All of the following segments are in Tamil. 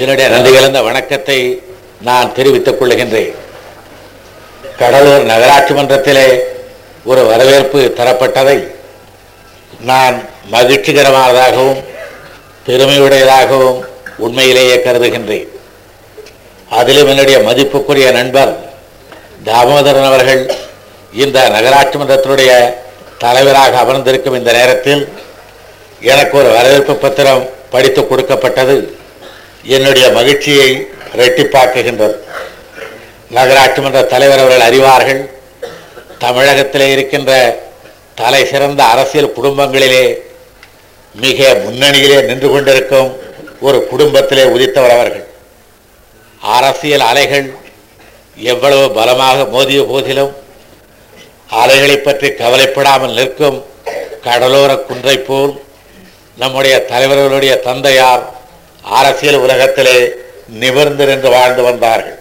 என்னுடைய நன்றி கலந்த வணக்கத்தை நான் தெரிவித்துக் கொள்கின்றேன் கடலூர் நகராட்சி மன்றத்திலே ஒரு வரவேற்பு தரப்பட்டதை நான் மகிழ்ச்சிகரமானதாகவும் பெருமையுடையதாகவும் உண்மையிலேயே கருதுகின்றேன் அதிலும் என்னுடைய மதிப்புக்குரிய நண்பர் தாமோதரன் அவர்கள் இந்த நகராட்சி மன்றத்தினுடைய தலைவராக அமர்ந்திருக்கும் இந்த நேரத்தில் எனக்கு ஒரு வரவேற்பு பத்திரம் படித்து கொடுக்கப்பட்டது என்னுடைய மகிழ்ச்சியை ரெட்டிப்பாக்குகின்றது நகராட்சி மன்ற தலைவர் அவர்கள் அறிவார்கள் தமிழகத்திலே இருக்கின்ற தலை சிறந்த அரசியல் குடும்பங்களிலே மிக முன்னணியிலே நின்று கொண்டிருக்கும் ஒரு குடும்பத்திலே உதித்தவர் அவர்கள் அரசியல் அலைகள் எவ்வளவு பலமாக மோதிய போதிலும் அலைகளை பற்றி கவலைப்படாமல் நிற்கும் கடலோர குன்றை போல் நம்முடைய தலைவர்களுடைய தந்தையார் அரசியல் உலகத்திலே நிமிர்ந்து நின்று வாழ்ந்து வந்தார்கள்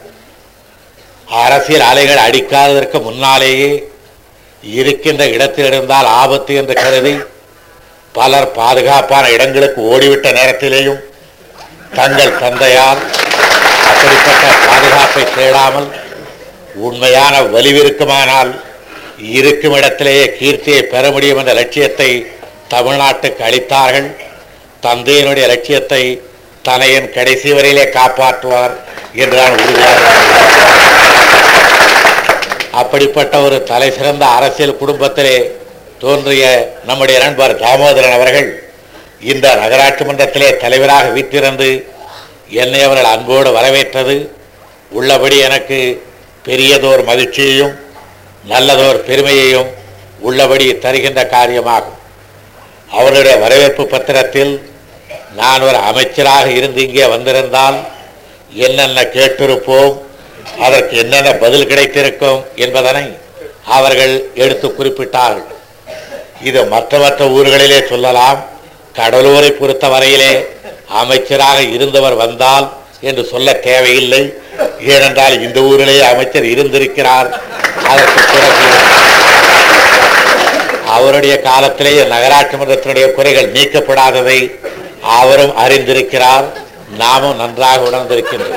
அரசியல் அலைகள் அடிக்காததற்கு முன்னாலேயே இருக்கின்ற இடத்தில் இருந்தால் ஆபத்து என்று கருதி பலர் பாதுகாப்பான இடங்களுக்கு ஓடிவிட்ட நேரத்திலேயும் தங்கள் தந்தையார் அப்படிப்பட்ட பாதுகாப்பை தேடாமல் உண்மையான வலிவிருக்குமானால் இருக்கும் இடத்திலேயே கீர்த்தியை பெற முடியும் என்ற லட்சியத்தை தமிழ்நாட்டுக்கு அளித்தார்கள் தந்தையினுடைய லட்சியத்தை தனையன் கடைசி வரையிலே காப்பாற்றுவார் என்று நான் உறுதியாக நம்புகிறேன். அப்படிப்பட்ட ஒரு தலை சிறந்த அரசியல் குடும்பத்திலே தோன்றிய நம்முடைய நண்பர் தாமோதரன் அவர்கள் இந்த நகராட்சி மன்றத்திலே தலைவராக வீற்றிருந்து என்னை அவர்கள் அன்போடு வரவேற்றது உள்ளபடி எனக்கு பெரியதோர் மகிழ்ச்சியையும் நல்லதோர் பெருமையையும் உள்ளபடி தருகின்ற காரியமாகும் அவருடைய வரவேற்பு பத்திரத்தில் நான் ஒரு அமைச்சராக இருந்து இங்கே வந்திருந்தால் என்னென்ன கேட்டிருப்போம் அதற்கு என்னென்ன பதில் கிடைத்திருக்கும் என்பதனை அவர்கள் எடுத்து குறிப்பிட்டார்கள் இது மற்ற மற்ற ஊர்களிலே சொல்லலாம் கடலூரை பொறுத்த வரையிலே அமைச்சராக இருந்தவர் வந்தால் என்று சொல்ல தேவையில்லை ஏனென்றால் இந்த ஊரிலேயே அமைச்சர் இருந்திருக்கிறார் அதற்கு பிறகு அவருடைய காலத்திலேயே நகராட்சி மன்றத்தினுடைய குறைகள் நீக்கப்படாததை அவரும் அறிந்திருக்கிறார் நாமும் நன்றாக உணர்ந்திருக்கின்றோம்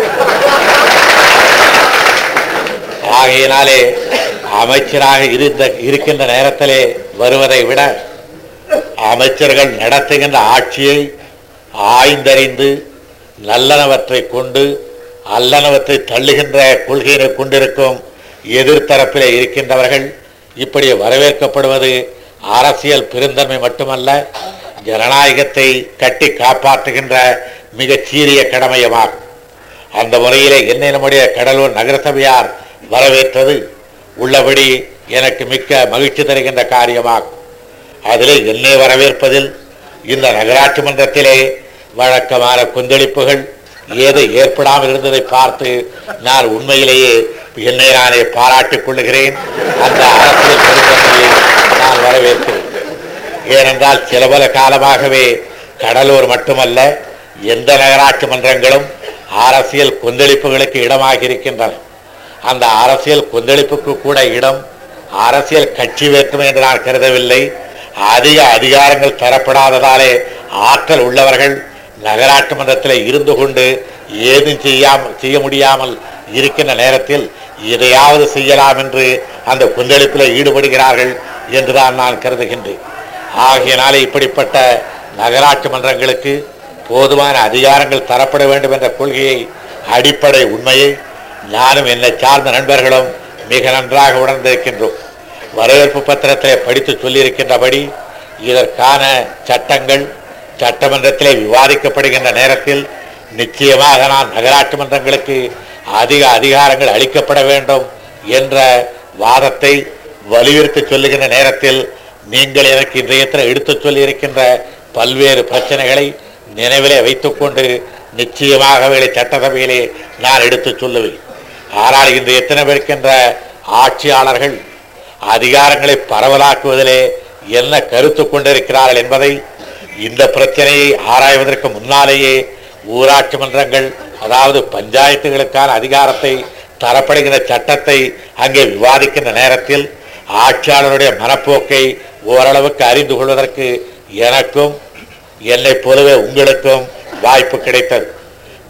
ஆகையினாலே அமைச்சராக இருந்த இருக்கின்ற நேரத்திலே வருவதை விட அமைச்சர்கள் நடத்துகின்ற ஆட்சியை ஆய்ந்தறிந்து நல்லனவற்றை கொண்டு அல்லனவற்றை தள்ளுகின்ற கொள்கையினை கொண்டிருக்கும் எதிர்த்தரப்பிலே இருக்கின்றவர்கள் இப்படி வரவேற்கப்படுவது அரசியல் பெருந்தன்மை மட்டுமல்ல ஜனநாயகத்தை கட்டி காப்பாற்றுகின்ற மிகச் சீரிய கடமையமாகும் அந்த முறையிலே என்னை நம்முடைய கடலூர் நகரசபையார் வரவேற்றது உள்ளபடி எனக்கு மிக்க மகிழ்ச்சி தருகின்ற காரியமாகும் அதிலே என்னை வரவேற்பதில் இந்த நகராட்சி மன்றத்திலே வழக்கமான கொந்தளிப்புகள் ஏது ஏற்படாமல் இருந்ததை பார்த்து நான் உண்மையிலேயே என்னை நானே பாராட்டிக் கொள்ளுகிறேன் அந்த அரசியல் பெருந்தன்மையை நான் வரவேற்கிறேன் ஏனென்றால் சில பல காலமாகவே கடலூர் மட்டுமல்ல எந்த நகராட்சி மன்றங்களும் அரசியல் கொந்தளிப்புகளுக்கு இடமாக இருக்கின்றன அந்த அரசியல் கொந்தளிப்புக்கு கூட இடம் அரசியல் கட்சி வேற்றுமை என்று நான் கருதவில்லை அதிக அதிகாரங்கள் தரப்படாததாலே ஆற்றல் உள்ளவர்கள் நகராட்சி மன்றத்தில் இருந்து கொண்டு ஏதும் செய்யாமல் செய்ய முடியாமல் இருக்கின்ற நேரத்தில் எதையாவது செய்யலாம் என்று அந்த கொந்தளிப்பில் ஈடுபடுகிறார்கள் என்றுதான் நான் கருதுகின்றேன் ஆகையினாலே இப்படிப்பட்ட நகராட்சி மன்றங்களுக்கு போதுமான அதிகாரங்கள் தரப்பட வேண்டும் என்ற கொள்கையை அடிப்படை உண்மையை நானும் என்னை சார்ந்த நண்பர்களும் மிக நன்றாக உணர்ந்திருக்கின்றோம் வரவேற்பு பத்திரத்தை படித்து சொல்லியிருக்கின்றபடி இதற்கான சட்டங்கள் சட்டமன்றத்திலே விவாதிக்கப்படுகின்ற நேரத்தில் நிச்சயமாக நான் நகராட்சி மன்றங்களுக்கு அதிக அதிகாரங்கள் அளிக்கப்பட வேண்டும் என்ற வாதத்தை வலியுறுத்தி சொல்லுகின்ற நேரத்தில் நீங்கள் எனக்கு இன்றையத்தில் எடுத்துச் சொல்லியிருக்கின்ற பல்வேறு பிரச்சனைகளை நினைவிலே வைத்துக்கொண்டு நிச்சயமாக வேலை சட்டசபையிலே நான் எடுத்துச் சொல்லுவேன் ஆனால் இன்று எத்தனை இருக்கின்ற ஆட்சியாளர்கள் அதிகாரங்களை பரவலாக்குவதிலே என்ன கருத்து கொண்டிருக்கிறார்கள் என்பதை இந்த பிரச்சனையை ஆராய்வதற்கு முன்னாலேயே ஊராட்சி மன்றங்கள் அதாவது பஞ்சாயத்துகளுக்கான அதிகாரத்தை தரப்படுகின்ற சட்டத்தை அங்கே விவாதிக்கின்ற நேரத்தில் ஆட்சியாளருடைய மனப்போக்கை ஓரளவுக்கு அறிந்து கொள்வதற்கு எனக்கும் என்னைப் போலவே உங்களுக்கும் வாய்ப்பு கிடைத்தது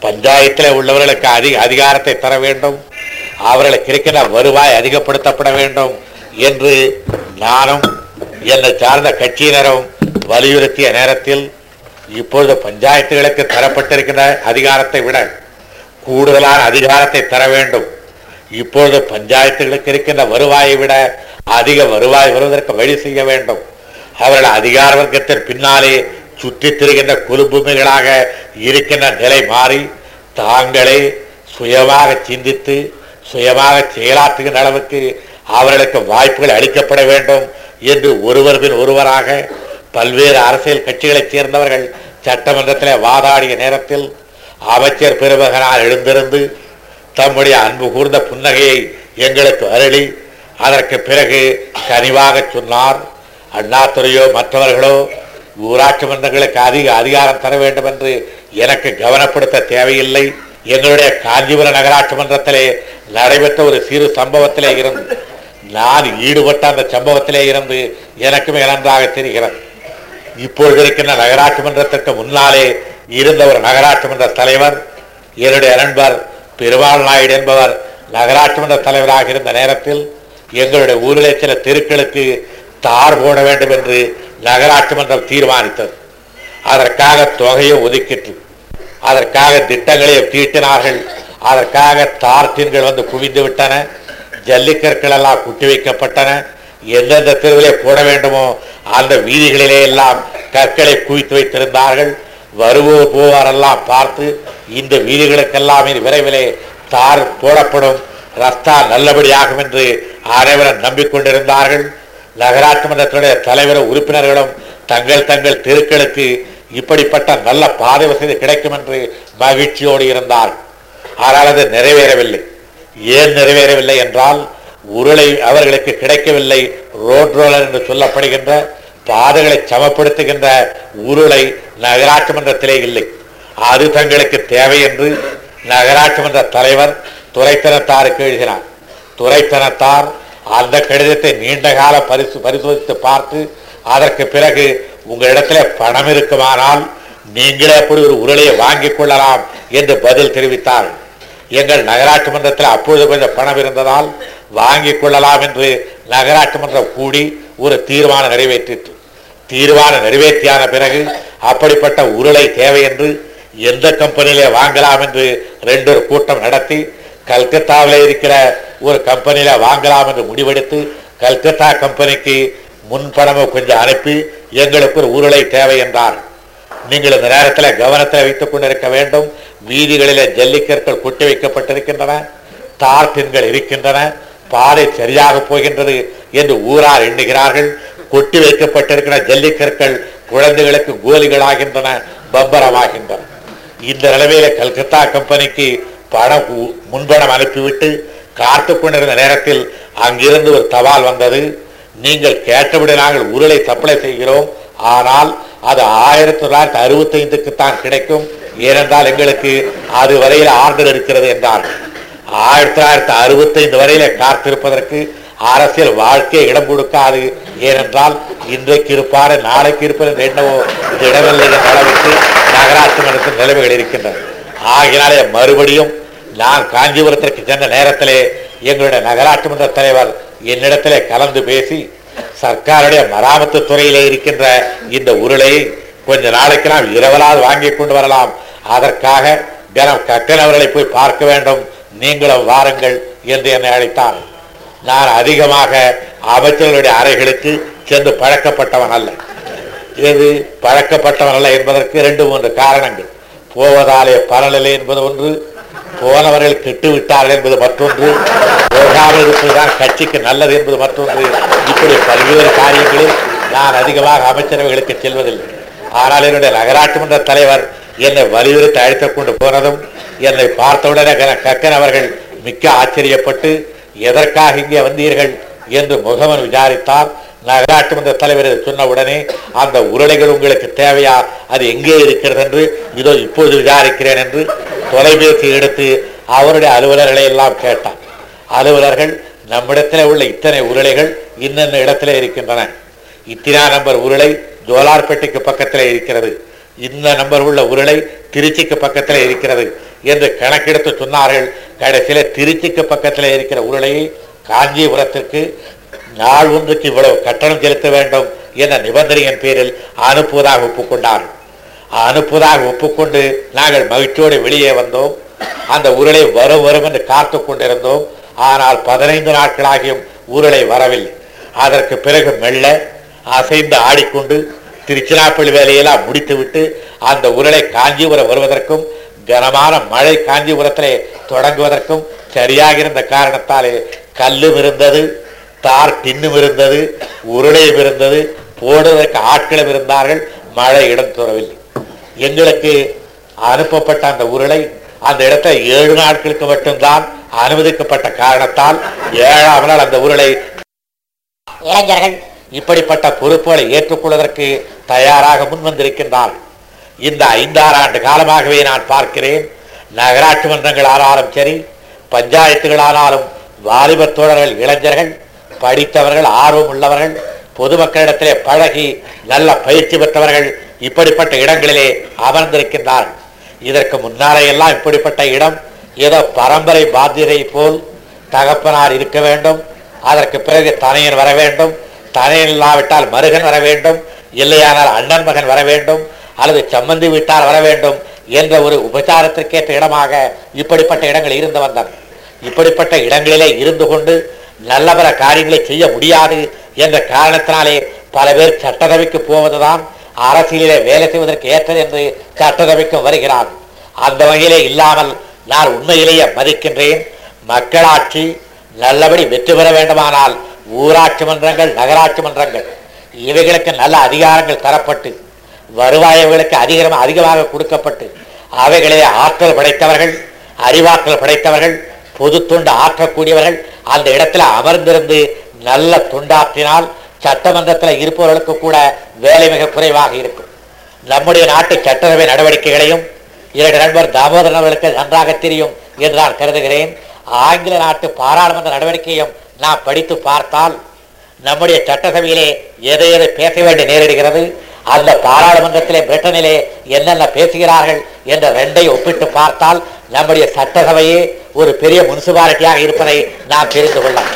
பஞ்சாயத்தில் உள்ளவர்களுக்கு அதிக அதிகாரத்தை தர வேண்டும் அவர்களுக்கு இருக்கிற வருவாய் அதிகப்படுத்தப்பட வேண்டும் என்று நானும் என்னை சார்ந்த கட்சியினரும் வலியுறுத்திய நேரத்தில் இப்பொழுது பஞ்சாயத்துகளுக்கு தரப்பட்டிருக்கிற அதிகாரத்தை விட கூடுதலான அதிகாரத்தை தர வேண்டும் இப்பொழுது பஞ்சாயத்துகளுக்கு இருக்கின்ற வருவாயை விட அதிக வருவாய் வருவதற்கு வழி செய்ய வேண்டும் அவர்கள் அதிகார வர்க்கத்தின் பின்னாலே சுற்றித் திரிகின்ற குலுபூமிகளாக இருக்கின்ற நிலை மாறி தாங்களே சுயமாக சிந்தித்து சுயமாக செயலாற்றுகின்ற அளவுக்கு அவர்களுக்கு வாய்ப்புகள் அளிக்கப்பட வேண்டும் என்று ஒருவர் பின் ஒருவராக பல்வேறு அரசியல் கட்சிகளைச் சேர்ந்தவர்கள் சட்டமன்றத்தில் வாதாடிய நேரத்தில் அமைச்சர் பெருமகனால் எழுந்திருந்து தம்முடைய அன்பு கூர்ந்த புன்னகையை எங்களுக்கு அருளி அதற்கு பிறகு கனிவாக சொன்னார் அண்ணாதுறையோ மற்றவர்களோ ஊராட்சி மன்றங்களுக்கு அதிக அதிகாரம் தர வேண்டும் என்று எனக்கு கவனப்படுத்த தேவையில்லை எங்களுடைய காஞ்சிபுரம் நகராட்சி மன்றத்திலே நடைபெற்ற ஒரு சிறு சம்பவத்திலே இருந்து நான் ஈடுபட்ட அந்த சம்பவத்திலே இருந்து எனக்கு மிக நன்றாக தெரிகிறது இப்பொழுது இருக்கின்ற நகராட்சி மன்றத்திற்கு முன்னாலே இருந்த ஒரு நகராட்சி மன்ற தலைவர் என்னுடைய நண்பர் பெருமாள் நாயுடு என்பவர் நகராட்சி மன்ற தலைவராக இருந்த நேரத்தில் எங்களுடைய ஊரிலே சில தெருக்களுக்கு தார் போட வேண்டும் என்று நகராட்சி மன்றம் தீர்மானித்தது அதற்காக தொகையை ஒதுக்கிற்று அதற்காக திட்டங்களையும் தீட்டினார்கள் அதற்காக தார் தீன்கள் வந்து குவிந்து விட்டன ஜல்லிக்கற்கள் எல்லாம் குட்டி வைக்கப்பட்டன எந்தெந்த தெருவிலே போட வேண்டுமோ அந்த வீதிகளிலே எல்லாம் கற்களை குவித்து வைத்திருந்தார்கள் வருவோர் போவாரெல்லாம் பார்த்து இந்த வீதிகளுக்கெல்லாம் இனி விரைவிலே தார் போடப்படும் ரஸ்தா நல்லபடியாகும் என்று அனைவரும் நம்பிக்கொண்டிருந்தார்கள் நகராட்சி மன்றத்தினுடைய தலைவர் உறுப்பினர்களும் தங்கள் தங்கள் தெருக்களுக்கு இப்படிப்பட்ட நல்ல பாதை வசதி கிடைக்கும் என்று மகிழ்ச்சியோடு இருந்தார்கள் ஆனால் அது நிறைவேறவில்லை ஏன் நிறைவேறவில்லை என்றால் உருளை அவர்களுக்கு கிடைக்கவில்லை ரோட் ரோலர் என்று சொல்லப்படுகின்ற பாதைகளை சமப்படுத்துகின்ற உருளை நகராட்சி மன்றத்திலே இல்லை அது தங்களுக்கு தேவை என்று நகராட்சி மன்ற தலைவர் துறைத்தனத்தாருக்கு எழுதினார் துறைத்தனத்தார் அந்த கடிதத்தை நீண்ட கால பரிசு பரிசோதித்து பார்த்து அதற்கு பிறகு உங்களிடத்திலே பணம் இருக்குமானால் நீங்களே அப்படி ஒரு உருளையை வாங்கிக் கொள்ளலாம் என்று பதில் தெரிவித்தார்கள் எங்கள் நகராட்சி மன்றத்தில் அப்பொழுது கொஞ்சம் பணம் இருந்ததால் வாங்கிக் கொள்ளலாம் என்று நகராட்சி மன்றம் கூடி ஒரு தீர்மானம் நிறைவேற்றிற்று தீர்மானம் நிறைவேற்றியான பிறகு அப்படிப்பட்ட உருளை தேவை என்று எந்த கம்பெனியிலே வாங்கலாம் என்று ரெண்டு ஒரு கூட்டம் நடத்தி கல்கத்தாவில் இருக்கிற ஒரு கம்பெனியில வாங்கலாம் என்று முடிவெடுத்து கல்கத்தா கம்பெனிக்கு முன்பணமும் கொஞ்சம் அனுப்பி எங்களுக்கு ஒரு உருளை தேவை என்றார் நீங்கள் இந்த நேரத்தில் கவனத்தில் வைத்துக் கொண்டிருக்க வேண்டும் வீதிகளிலே ஜல்லிக்கற்கள் கொட்டி வைக்கப்பட்டிருக்கின்றன தார் பின்கள் இருக்கின்றன பாதை சரியாக போகின்றது என்று ஊரார் எண்ணுகிறார்கள் கொட்டி வைக்கப்பட்டிருக்கிற ஜல்லிக்கற்கள் குழந்தைகளுக்கு கோலிகளாகின்றன பம்பரமாகின்றன இந்த நிலைமையில கல்கத்தா கம்பெனிக்கு பணம் உ- முன்பணம் அனுப்பிவிட்டு காத்து கொண்டிருந்த நேரத்தில் அங்கிருந்து ஒரு தபால் வந்தது நீங்கள் கேட்டபடி நாங்கள் உருளை சப்ளை செய்கிறோம் ஆனால் அது ஆயிரத்தி தொள்ளாயிரத்தி அறுபத்தைந்துக்கு தான் கிடைக்கும் ஏனென்றால் எங்களுக்கு அது வரையில் ஆர்டர் இருக்கிறது என்றார்கள் ஆயிரத்தி தொள்ளாயிரத்தி அறுபத்தைந்து வரையில காத்திருப்பதற்கு அரசியல் வாழ்க்கை இடம் கொடுக்காது ஏனென்றால் இன்றைக்கு இருப்பாரு நாளைக்கு இருப்பது என்று என்னவோ இது இடமில்லை என்ற அளவுக்கு நகராட்சி மன்றத்தின் நிலைமைகள் இருக்கின்றன ஆகினாலே மறுபடியும் நான் காஞ்சிபுரத்திற்கு சென்ற நேரத்திலே எங்களுடைய நகராட்சி மன்ற தலைவர் என்னிடத்திலே கலந்து பேசி சர்க்காருடைய மராமத்து துறையிலே இருக்கின்ற இந்த உருளையை கொஞ்ச நாளைக்கு நாம் இரவலாவது வாங்கி கொண்டு வரலாம் அதற்காக தினம் கக்கன் அவர்களை போய் பார்க்க வேண்டும் நீங்களும் வாருங்கள் என்று என்னை அழைத்தார் நான் அதிகமாக அமைச்சர்களுடைய அறைகளுக்கு சென்று பழக்கப்பட்டவன் அல்ல இது பழக்கப்பட்டவன் அல்ல என்பதற்கு இரண்டு மூன்று காரணங்கள் போவதாலே பலனில்லை என்பது ஒன்று போனவர்கள் கெட்டு விட்டார்கள் என்பது மற்றொன்று போகாமல் இருப்பதுதான் கட்சிக்கு நல்லது என்பது மற்றொன்று இப்படி பல்வேறு காரியங்களில் நான் அதிகமாக அமைச்சரவைகளுக்கு செல்வதில்லை ஆனால் என்னுடைய நகராட்சி மன்ற தலைவர் என்னை வலியுறுத்தி அழைத்துக் கொண்டு போனதும் என்னை பார்த்தவுடனே க- கக்கன் அவர்கள் மிக்க ஆச்சரியப்பட்டு எதற்காக இங்கே வந்தீர்கள் என்று முகமன் விசாரித்தார் நகராட்சி மன்ற தலைவர் இதை சொன்ன உடனே அந்த உருளைகள் உங்களுக்கு தேவையா அது எங்கே இருக்கிறது என்று இதோ இப்போது விசாரிக்கிறேன் என்று தொலைபேசி எடுத்து அவருடைய அலுவலர்களை எல்லாம் கேட்டார் அலுவலர்கள் நம்மிடத்தில் உள்ள இத்தனை உருளைகள் இன்னென்ன இடத்துல இருக்கின்றன இத்தினா நம்பர் உருளை ஜோலார்பேட்டைக்கு பக்கத்தில் இருக்கிறது இந்த நம்பர் உள்ள உருளை திருச்சிக்கு பக்கத்தில் இருக்கிறது என்று கணக்கெடுத்து சொன்னார்கள் கடைசியில் திருச்சிக்கு பக்கத்தில் இருக்கிற உருளையை காஞ்சிபுரத்திற்கு நாள் ஒன்றுக்கு இவ்வளவு கட்டணம் செலுத்த வேண்டும் என்ற நிபந்தனையின் பேரில் அனுப்புவதாக ஒப்புக்கொண்டார்கள் அனுப்புவதாக ஒப்புக்கொண்டு நாங்கள் மகிழ்ச்சியோடு வெளியே வந்தோம் அந்த உருளை வரும் வரும் என்று காத்து கொண்டிருந்தோம் ஆனால் பதினைந்து நாட்களாகியும் உருளை வரவில்லை அதற்கு பிறகு மெல்ல அசைந்து ஆடிக்கொண்டு திருச்சிராப்பள்ளி வேலையெல்லாம் முடித்துவிட்டு அந்த உருளை காஞ்சிபுரம் வருவதற்கும் கனமான மழை காஞ்சிபுரத்திலே தொடங்குவதற்கும் சரியாக இருந்த காரணத்தாலே கல்லும் இருந்தது தார் டின்னும் இருந்தது உருளையும் இருந்தது போடுவதற்கு ஆட்களும் இருந்தார்கள் மழை இடம் தரவில்லை எங்களுக்கு அனுப்பப்பட்ட அந்த உருளை அந்த இடத்துல ஏழு நாட்களுக்கு மட்டும்தான் அனுமதிக்கப்பட்ட காரணத்தால் ஏழாம் நாள் அந்த உருளை இளைஞர்கள் இப்படிப்பட்ட பொறுப்புகளை ஏற்றுக்கொள்வதற்கு தயாராக முன்வந்திருக்கின்றார்கள் இந்த ஐந்தாறு ஆண்டு காலமாகவே நான் பார்க்கிறேன் நகராட்சி மன்றங்கள் ஆனாலும் சரி பஞ்சாயத்துகளானாலும் வாலிப தோழர்கள் இளைஞர்கள் படித்தவர்கள் ஆர்வம் உள்ளவர்கள் பொதுமக்களிடத்திலே பழகி நல்ல பயிற்சி பெற்றவர்கள் இப்படிப்பட்ட இடங்களிலே அமர்ந்திருக்கின்றார்கள் இதற்கு முன்னாலே எல்லாம் இப்படிப்பட்ட இடம் ஏதோ பரம்பரை பாத்தியதை போல் தகப்பனார் இருக்க வேண்டும் அதற்கு பிறகு தனையன் வர வேண்டும் தனையன் இல்லாவிட்டால் மருகன் வர வேண்டும் இல்லையானால் அண்ணன் மகன் வர வேண்டும் அல்லது சம்மந்தி வீட்டார் வர வேண்டும் என்ற ஒரு உபச்சாரத்திற்கேற்ற இடமாக இப்படிப்பட்ட இடங்கள் இருந்து வந்தன இப்படிப்பட்ட இடங்களிலே இருந்து கொண்டு நல்ல பல காரியங்களை செய்ய முடியாது என்ற காரணத்தினாலே பல பேர் சட்டசபைக்கு போவதுதான் அரசியலிலே வேலை செய்வதற்கு ஏற்றது என்று சட்டசபைக்கும் வருகிறார் அந்த வகையிலே இல்லாமல் நான் உண்மையிலேயே மதிக்கின்றேன் மக்களாட்சி நல்லபடி வெற்றி பெற வேண்டுமானால் ஊராட்சி மன்றங்கள் நகராட்சி மன்றங்கள் இவைகளுக்கு நல்ல அதிகாரங்கள் தரப்பட்டு வருவாய்களுக்கு அதிகமாக அதிகமாக கொடுக்கப்பட்டு அவைகளே ஆற்றல் படைத்தவர்கள் அறிவாற்றல் படைத்தவர்கள் பொது தொண்டு ஆற்றக்கூடியவர்கள் அந்த இடத்துல அமர்ந்திருந்து நல்ல தொண்டாற்றினால் சட்டமன்றத்தில் இருப்பவர்களுக்கு கூட வேலை மிக குறைவாக இருக்கும் நம்முடைய நாட்டு சட்டசபை நடவடிக்கைகளையும் இரண்டு நண்பர் தாமோதரன் அவர்களுக்கு நன்றாக தெரியும் என்று நான் கருதுகிறேன் ஆங்கில நாட்டு பாராளுமன்ற நடவடிக்கையும் நாம் படித்து பார்த்தால் நம்முடைய சட்டசபையிலே எதை எதை பேச வேண்டி நேரிடுகிறது அந்த பாராளுமன்றத்திலே பிரிட்டனிலே என்னென்ன பேசுகிறார்கள் என்ற ரெண்டை ஒப்பிட்டு பார்த்தால் நம்முடைய சட்டசபையே ஒரு பெரிய முனிசிபாலிட்டியாக இருப்பதை நாம் தெரிந்து கொள்ளலாம்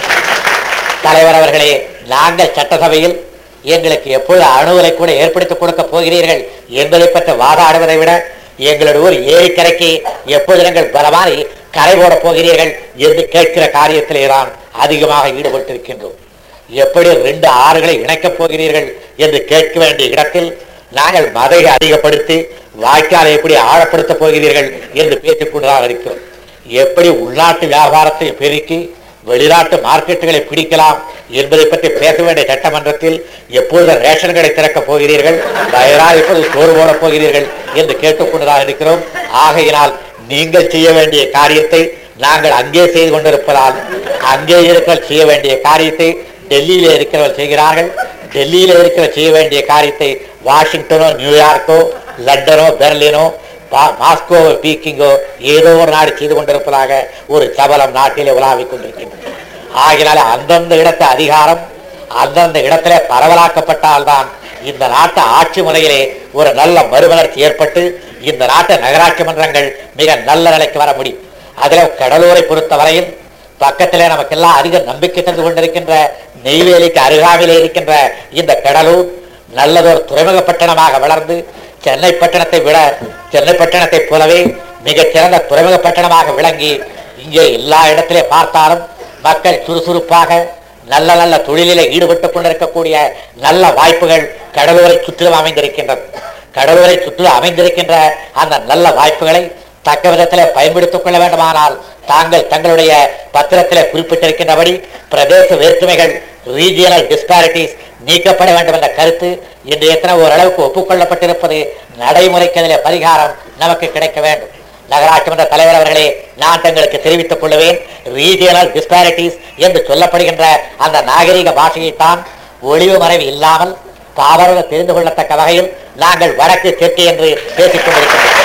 தலைவர் அவர்களே நாங்கள் சட்டசபையில் எங்களுக்கு எப்பொழுது அணுவலை கூட ஏற்படுத்திக் கொடுக்க போகிறீர்கள் என்பதை பற்றி வாதாடுவதை விட எங்களுடைய ஊர் ஏரிக்கரைக்கு எப்பொழுது நீங்கள் பலமான கரை போட போகிறீர்கள் என்று கேட்கிற காரியத்திலே தான் அதிகமாக ஈடுபட்டிருக்கின்றோம் எப்படி ரெண்டு ஆறுகளை இணைக்கப் போகிறீர்கள் என்று கேட்க வேண்டிய இடத்தில் நாங்கள் மதை அதிகப்படுத்தி வாய்க்காலை எப்படி ஆழப்படுத்தப் போகிறீர்கள் என்று பேசிக் கொண்டுதான் இருக்கிறோம் எப்படி உள்நாட்டு வியாபாரத்தை பெருக்கி வெளிநாட்டு மார்க்கெட்டுகளை பிடிக்கலாம் என்பதை பற்றி பேச வேண்டிய சட்டமன்றத்தில் எப்பொழுது ரேஷன் கடை திறக்கப் போகிறீர்கள் தயாராக எப்போது சோறு போடப் போகிறீர்கள் என்று கேட்டுக்கொண்டுதான் இருக்கிறோம் ஆகையினால் நீங்கள் செய்ய வேண்டிய காரியத்தை நாங்கள் அங்கே செய்து கொண்டிருப்பதால் அங்கே இருக்கிற செய்ய வேண்டிய காரியத்தை டெல்லியில இருக்கிறவர் செய்கிறார்கள் டெல்லியில இருக்கிற செய்ய வேண்டிய காரியத்தை வாஷிங்டனோ நியூயார்க்கோ லண்டனோ பெர்லினோ பா- மாஸ்கோவோ பீக்கிங்கோ ஏதோ ஒரு நாடு செய்து கொண்டிருப்பதாக ஒரு சபலம் நாட்டிலே உலாவிக் கொண்டிருக்கின்றது ஆகினால அந்தந்த இடத்து அதிகாரம் அந்தந்த இடத்திலே பரவலாக்கப்பட்டால்தான் இந்த நாட்டு ஆட்சி முறையிலே ஒரு நல்ல மறுமலர்ச்சி ஏற்பட்டு இந்த நாட்டு நகராட்சி மன்றங்கள் மிக நல்ல நிலைக்கு வர முடியும் அதில் கடலூரை பொறுத்தவரையில் பக்கத்திலே நமக்கெல்லாம் அதிக நம்பிக்கை தந்து கொண்டிருக்கின்ற நெய்வேலிக்கு அருகாமையிலே இருக்கின்ற இந்த கடலூர் நல்லதொரு துறைமுக பட்டணமாக வளர்ந்து சென்னை பட்டணத்தை விட சென்னை பட்டணத்தைப் போலவே மிகச் சிறந்த துறைமுக பட்டணமாக விளங்கி இங்கே எல்லா இடத்திலே பார்த்தாலும் மக்கள் சுறுசுறுப்பாக நல்ல நல்ல தொழிலிலே ஈடுபட்டுக் கொண்டிருக்கக்கூடிய நல்ல வாய்ப்புகள் கடலூரை சுற்றிலும் அமைந்திருக்கின்றது கடலூரை சுற்றிலும் அமைந்திருக்கின்ற அந்த நல்ல வாய்ப்புகளை தக்க விதத்திலே பயன்படுத்திக் கொள்ள வேண்டுமானால் தாங்கள் தங்களுடைய பத்திரத்திலே குறிப்பிட்டிருக்கின்றபடி பிரதேச வேற்றுமைகள் ரீஜியனல் டிஸ்பாரிட்டிஸ் நீக்கப்பட வேண்டும் என்ற கருத்து இன்று எத்தனை ஓரளவுக்கு ஒப்புக்கொள்ளப்பட்டிருப்பது நடைமுறைக்கு அதிலே பரிகாரம் நமக்கு கிடைக்க வேண்டும் நகராட்சி மன்ற தலைவர் அவர்களே நான் தங்களுக்கு தெரிவித்துக் கொள்வேன் ரீஜியனல் டிஸ்பாரிட்டிஸ் என்று சொல்லப்படுகின்ற அந்த நாகரிக பாஷையைத்தான் ஒளிவு மறைவு இல்லாமல் பாவர்கள் தெரிந்து கொள்ளத்தக்க வகையில் நாங்கள் வடக்கு தெற்கு என்று பேசிக் கொண்டிருக்கின்றோம்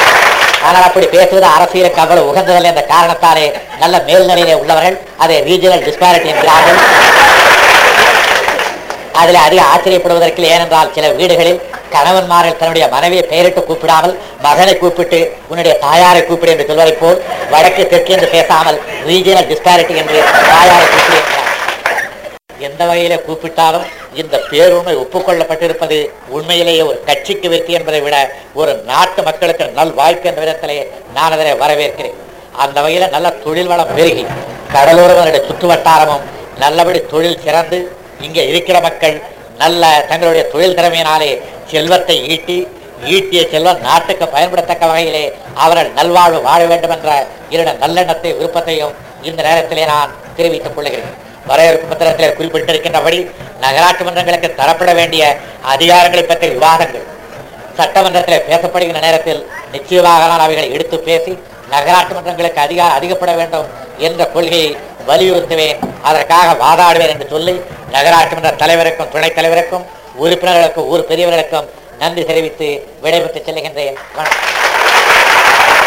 ஆனால் அப்படி பேசுவது அரசியலுக்கு அவ்வளவு உகந்ததில்லை என்ற காரணத்தாலே நல்ல மேல்நிலையிலே உள்ளவர்கள் அதை ரீஜனல் டிஸ்பாரிட்டி என்கிறார்கள் அதில் அதிக ஆச்சரியப்படுவதற்கு ஏனென்றால் சில வீடுகளில் கணவன்மார்கள் தன்னுடைய மனைவியை பெயரிட்டு கூப்பிடாமல் மகனை கூப்பிட்டு உன்னுடைய தாயாரை கூப்பிடு என்று சொல்வதைப் போல் வடக்கு தெற்கு என்று பேசாமல் ரீஜனல் டிஸ்பாரிட்டி என்று தாயாரை கூப்பிடு என்கிறார் எந்த வகையில கூப்பிட்டாலும் இந்த பேருண்மை ஒப்புக்கொள்ளப்பட்டிருப்பது உண்மையிலேயே ஒரு கட்சிக்கு வெற்றி என்பதை விட ஒரு நாட்டு மக்களுக்கு நல் வாய்ப்பு என்ற விதத்திலே நான் அதனை வரவேற்கிறேன் அந்த வகையில நல்ல தொழில் வளம் பெருகி கடலோரங்களுடைய சுற்று வட்டாரமும் நல்லபடி தொழில் சிறந்து இங்கே இருக்கிற மக்கள் நல்ல தங்களுடைய தொழில் திறமையினாலே செல்வத்தை ஈட்டி ஈட்டிய செல்வம் நாட்டுக்கு பயன்படத்தக்க வகையிலே அவர்கள் நல்வாழ்வு வாழ வேண்டும் என்ற என்னுடைய நல்லெண்ணத்தை விருப்பத்தையும் இந்த நேரத்திலே நான் தெரிவித்துக் கொள்கிறேன் வரவேற்பு பத்திரத்தில் குறிப்பிட்டிருக்கின்றபடி நகராட்சி மன்றங்களுக்கு தரப்பட வேண்டிய அதிகாரங்களை பற்றிய விவாதங்கள் சட்டமன்றத்தில் பேசப்படுகின்ற நேரத்தில் நிச்சயமாக நான் அவைகளை எடுத்து பேசி நகராட்சி மன்றங்களுக்கு அதிகாரம் அதிகப்பட வேண்டும் என்ற கொள்கையை வலியுறுத்துவேன் அதற்காக வாதாடுவேன் என்று சொல்லி நகராட்சி மன்ற தலைவருக்கும் துணைத் தலைவருக்கும் உறுப்பினர்களுக்கும் ஊர் பெரியவர்களுக்கும் நன்றி தெரிவித்து விடைபெற்று செல்கின்றேன் வணக்கம்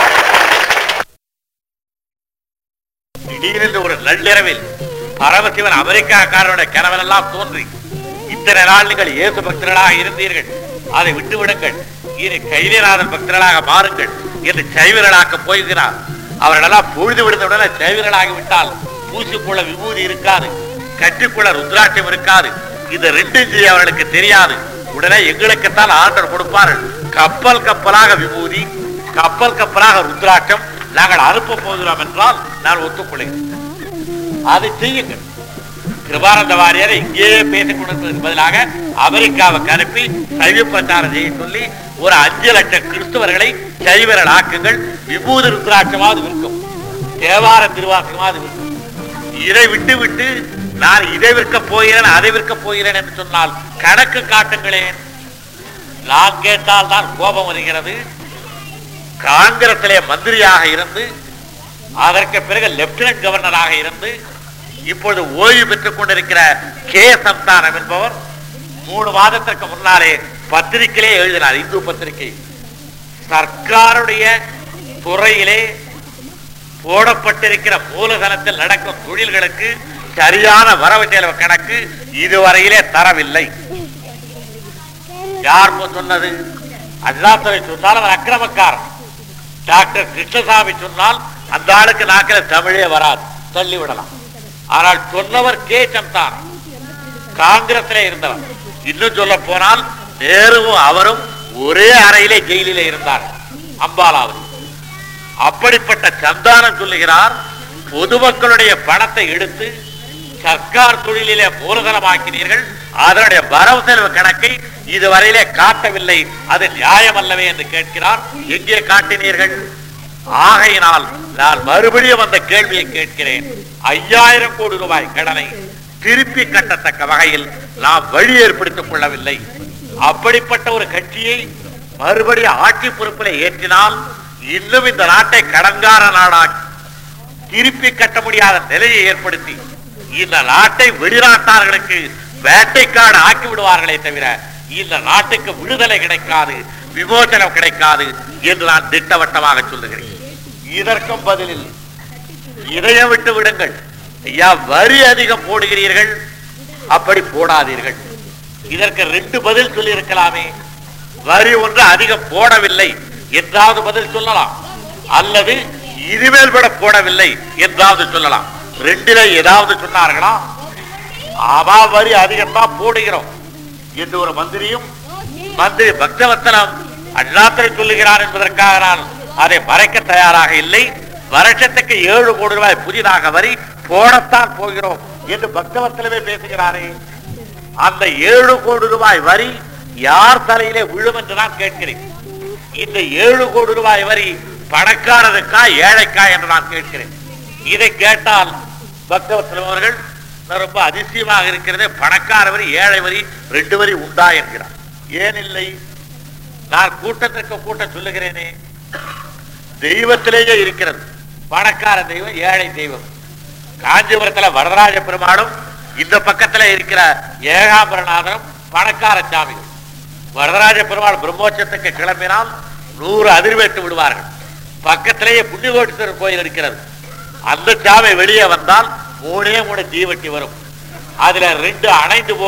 திடீரென்று ஒரு நள்ளிரவில் பரமசிவன் அமெரிக்காக்காரனுடைய கனவெல்லாம் தோன்றி இத்தனை நாள் நீங்கள் இயேசு பக்தர்களாக இருந்தீர்கள் அதை விட்டு விடுங்கள் இனி கைலிநாதன் பக்தர்களாக மாறுங்கள் என்று சைவர்களாக்க போகிறார் அவர்களெல்லாம் பொழுது விடுந்தவுடனே சைவர்களாகி விட்டால் பூசிக்குள்ள விபூதி இருக்காது கட்டிக்குள்ள ருத்ராட்சம் இருக்காது இது ரெண்டும் செய்ய அவர்களுக்கு தெரியாது உடனே எங்களுக்குத்தான் ஆர்டர் கொடுப்பார்கள் கப்பல் கப்பலாக விபூதி கப்பல் கப்பலாக ருத்ராட்சம் நாங்கள் அனுப்ப போகிறோம் என்றால் நான் ஒத்துக்கொள்கிறேன் அதை செய்யுங்கள் கிருபானந்த வாரியாரை இங்கேயே பேசிக் கொண்டிருப்பதற்கு பதிலாக அமெரிக்காவுக்கு அனுப்பி சைவ பிரச்சாரம் செய்ய சொல்லி ஒரு அஞ்சு லட்சம் கிறிஸ்தவர்களை சைவர்கள் ஆக்குங்கள் விபூதி ருத்ராட்சமாவது விற்கும் தேவார திருவாசகமாவது விற்கும் இதை விட்டு விட்டு நான் இதை விற்க போகிறேன் அதை விற்க போகிறேன் என்று சொன்னால் கணக்கு காட்டுங்களேன் நான் கேட்டால் தான் கோபம் வருகிறது காங்கிரசிலே மந்திரியாக இருந்து அதற்கு பிறகு லெப்டினன்ட் கவர்னராக இருந்து இப்பொழுது ஓய்வு பெற்றுக் கொண்டிருக்கிற கே சந்தானம் என்பவர் மூணு மாதத்திற்கு முன்னாலே பத்திரிகையிலே எழுதினார் இந்து பத்திரிகை சர்க்காருடைய துறையிலே போடப்பட்டிருக்கிற மூலதனத்தில் நடக்கும் தொழில்களுக்கு சரியான வரவு செலவு கணக்கு இதுவரையிலே தரவில்லை யார் சொன்னது அண்ணாதுரை சொன்னால் அவர் அக்கிரமக்காரன் டாக்டர் கிருஷ்ணசாமி சொன்னால் அந்த ஆளுக்கு நாக்கில் தமிழே வராது தள்ளி விடலாம் ஆனால் சொன்னவர் கே சந்தானம் காங்கிரஸ்ல இருந்தவர் இன்னும் சொல்ல போனால் நேருவும் அவரும் ஒரே அறையிலே ஜெயிலிலே இருந்தார் அம்பாலாவில் அப்படிப்பட்ட சந்தானம் சொல்லுகிறார் பொதுமக்களுடைய பணத்தை எடுத்து சர்க்கார் தொழிலிலே மூலதனமாக்கினீர்கள் அதனுடைய வரவு செலவு கணக்கை இதுவரையிலே காட்டவில்லை அது நியாயம் அல்லவே என்று கேட்கிறார் எங்கே காட்டினீர்கள் ஆகையினால் நான் மறுபடியும் அந்த கேள்வியை கேட்கிறேன் ஐயாயிரம் கோடி ரூபாய் கடனை திருப்பி கட்டத்தக்க வகையில் நாம் வழி ஏற்படுத்திக் கொள்ளவில்லை அப்படிப்பட்ட ஒரு கட்சியை மறுபடியும் ஆட்சி பொறுப்பில் ஏற்றினால் இன்னும் இந்த நாட்டை கடன்கார நாடாக்கி திருப்பி கட்ட முடியாத நிலையை ஏற்படுத்தி இந்த நாட்டை வெளிநாட்டார்களுக்கு வேட்டைக்காடு ஆக்கி விடுவார்களே தவிர இந்த நாட்டுக்கு விடுதலை கிடைக்காது விமோசனம் கிடைக்காது என்று நான் திட்டவட்டமாக சொல்லுகிறேன் இதற்கும் பதிலில் இதைய விட்டு விடுங்கள் ஐயா வரி அதிகம் போடுகிறீர்கள் அப்படி போடாதீர்கள் இதற்கு ரெண்டு பதில் சொல்லி இருக்கலாமே வரி ஒன்று அதிகம் போடவில்லை என்றாவது பதில் சொல்லலாம் அல்லது இனிமேல் விட போடவில்லை என்றாவது சொல்லலாம் ரெண்டில ஏதாவது சொன்னார்களா ஆமா வரி அதிகம் தான் போடுகிறோம் என்று ஒரு மந்திரியும் மந்திரி பக்தவத்தனம் அண்ணாத்திரை சொல்லுகிறார் என்பதற்காக நான் அதை மறைக்க தயாராக இல்லை வருஷத்துக்கு ஏழு கோடி ரூபாய் புதிதாக வரி போடத்தான் போகிறோம் என்று பக்தவத்தனமே பேசுகிறாரே அந்த ஏழு கோடி ரூபாய் வரி யார் தலையிலே விழும் என்று நான் கேட்கிறேன் இந்த ஏழு கோடி ரூபாய் வரி பணக்காரருக்கா ஏழைக்கா என்று நான் கேட்கிறேன் இதை கேட்டால் பக்தவத்தலம் அவர்கள் நான் ரொம்ப அதிசயமாக இருக்கிறதே பணக்கார வரி ஏழை வரி ரெண்டு வரி உண்டா என்கிறார் ஏன் இல்லை நான் கூட்டத்திற்கு கூட்டம் சொல்லுகிறேனே தெய்வத்திலேயே இருக்கிறது பணக்கார தெய்வம் ஏழை தெய்வம் காஞ்சிபுரத்துல வரதராஜ பெருமாளும் இந்த பக்கத்துல இருக்கிற ஏகாம்பரநாதனும் பணக்கார சாமிகள் வரதராஜ பெருமாள் பிரம்மோட்சத்துக்கு கிளம்பினால் நூறு அதிர்வேட்டு விடுவார்கள் பக்கத்திலேயே புண்ணியகோட்டீஸ்வரர் கோயில் இருக்கிறது அந்த சாமி வெளியே வந்தால் மூணே மூணு தீவட்டி வரும் அதுல ரெண்டு அணைந்து போகும்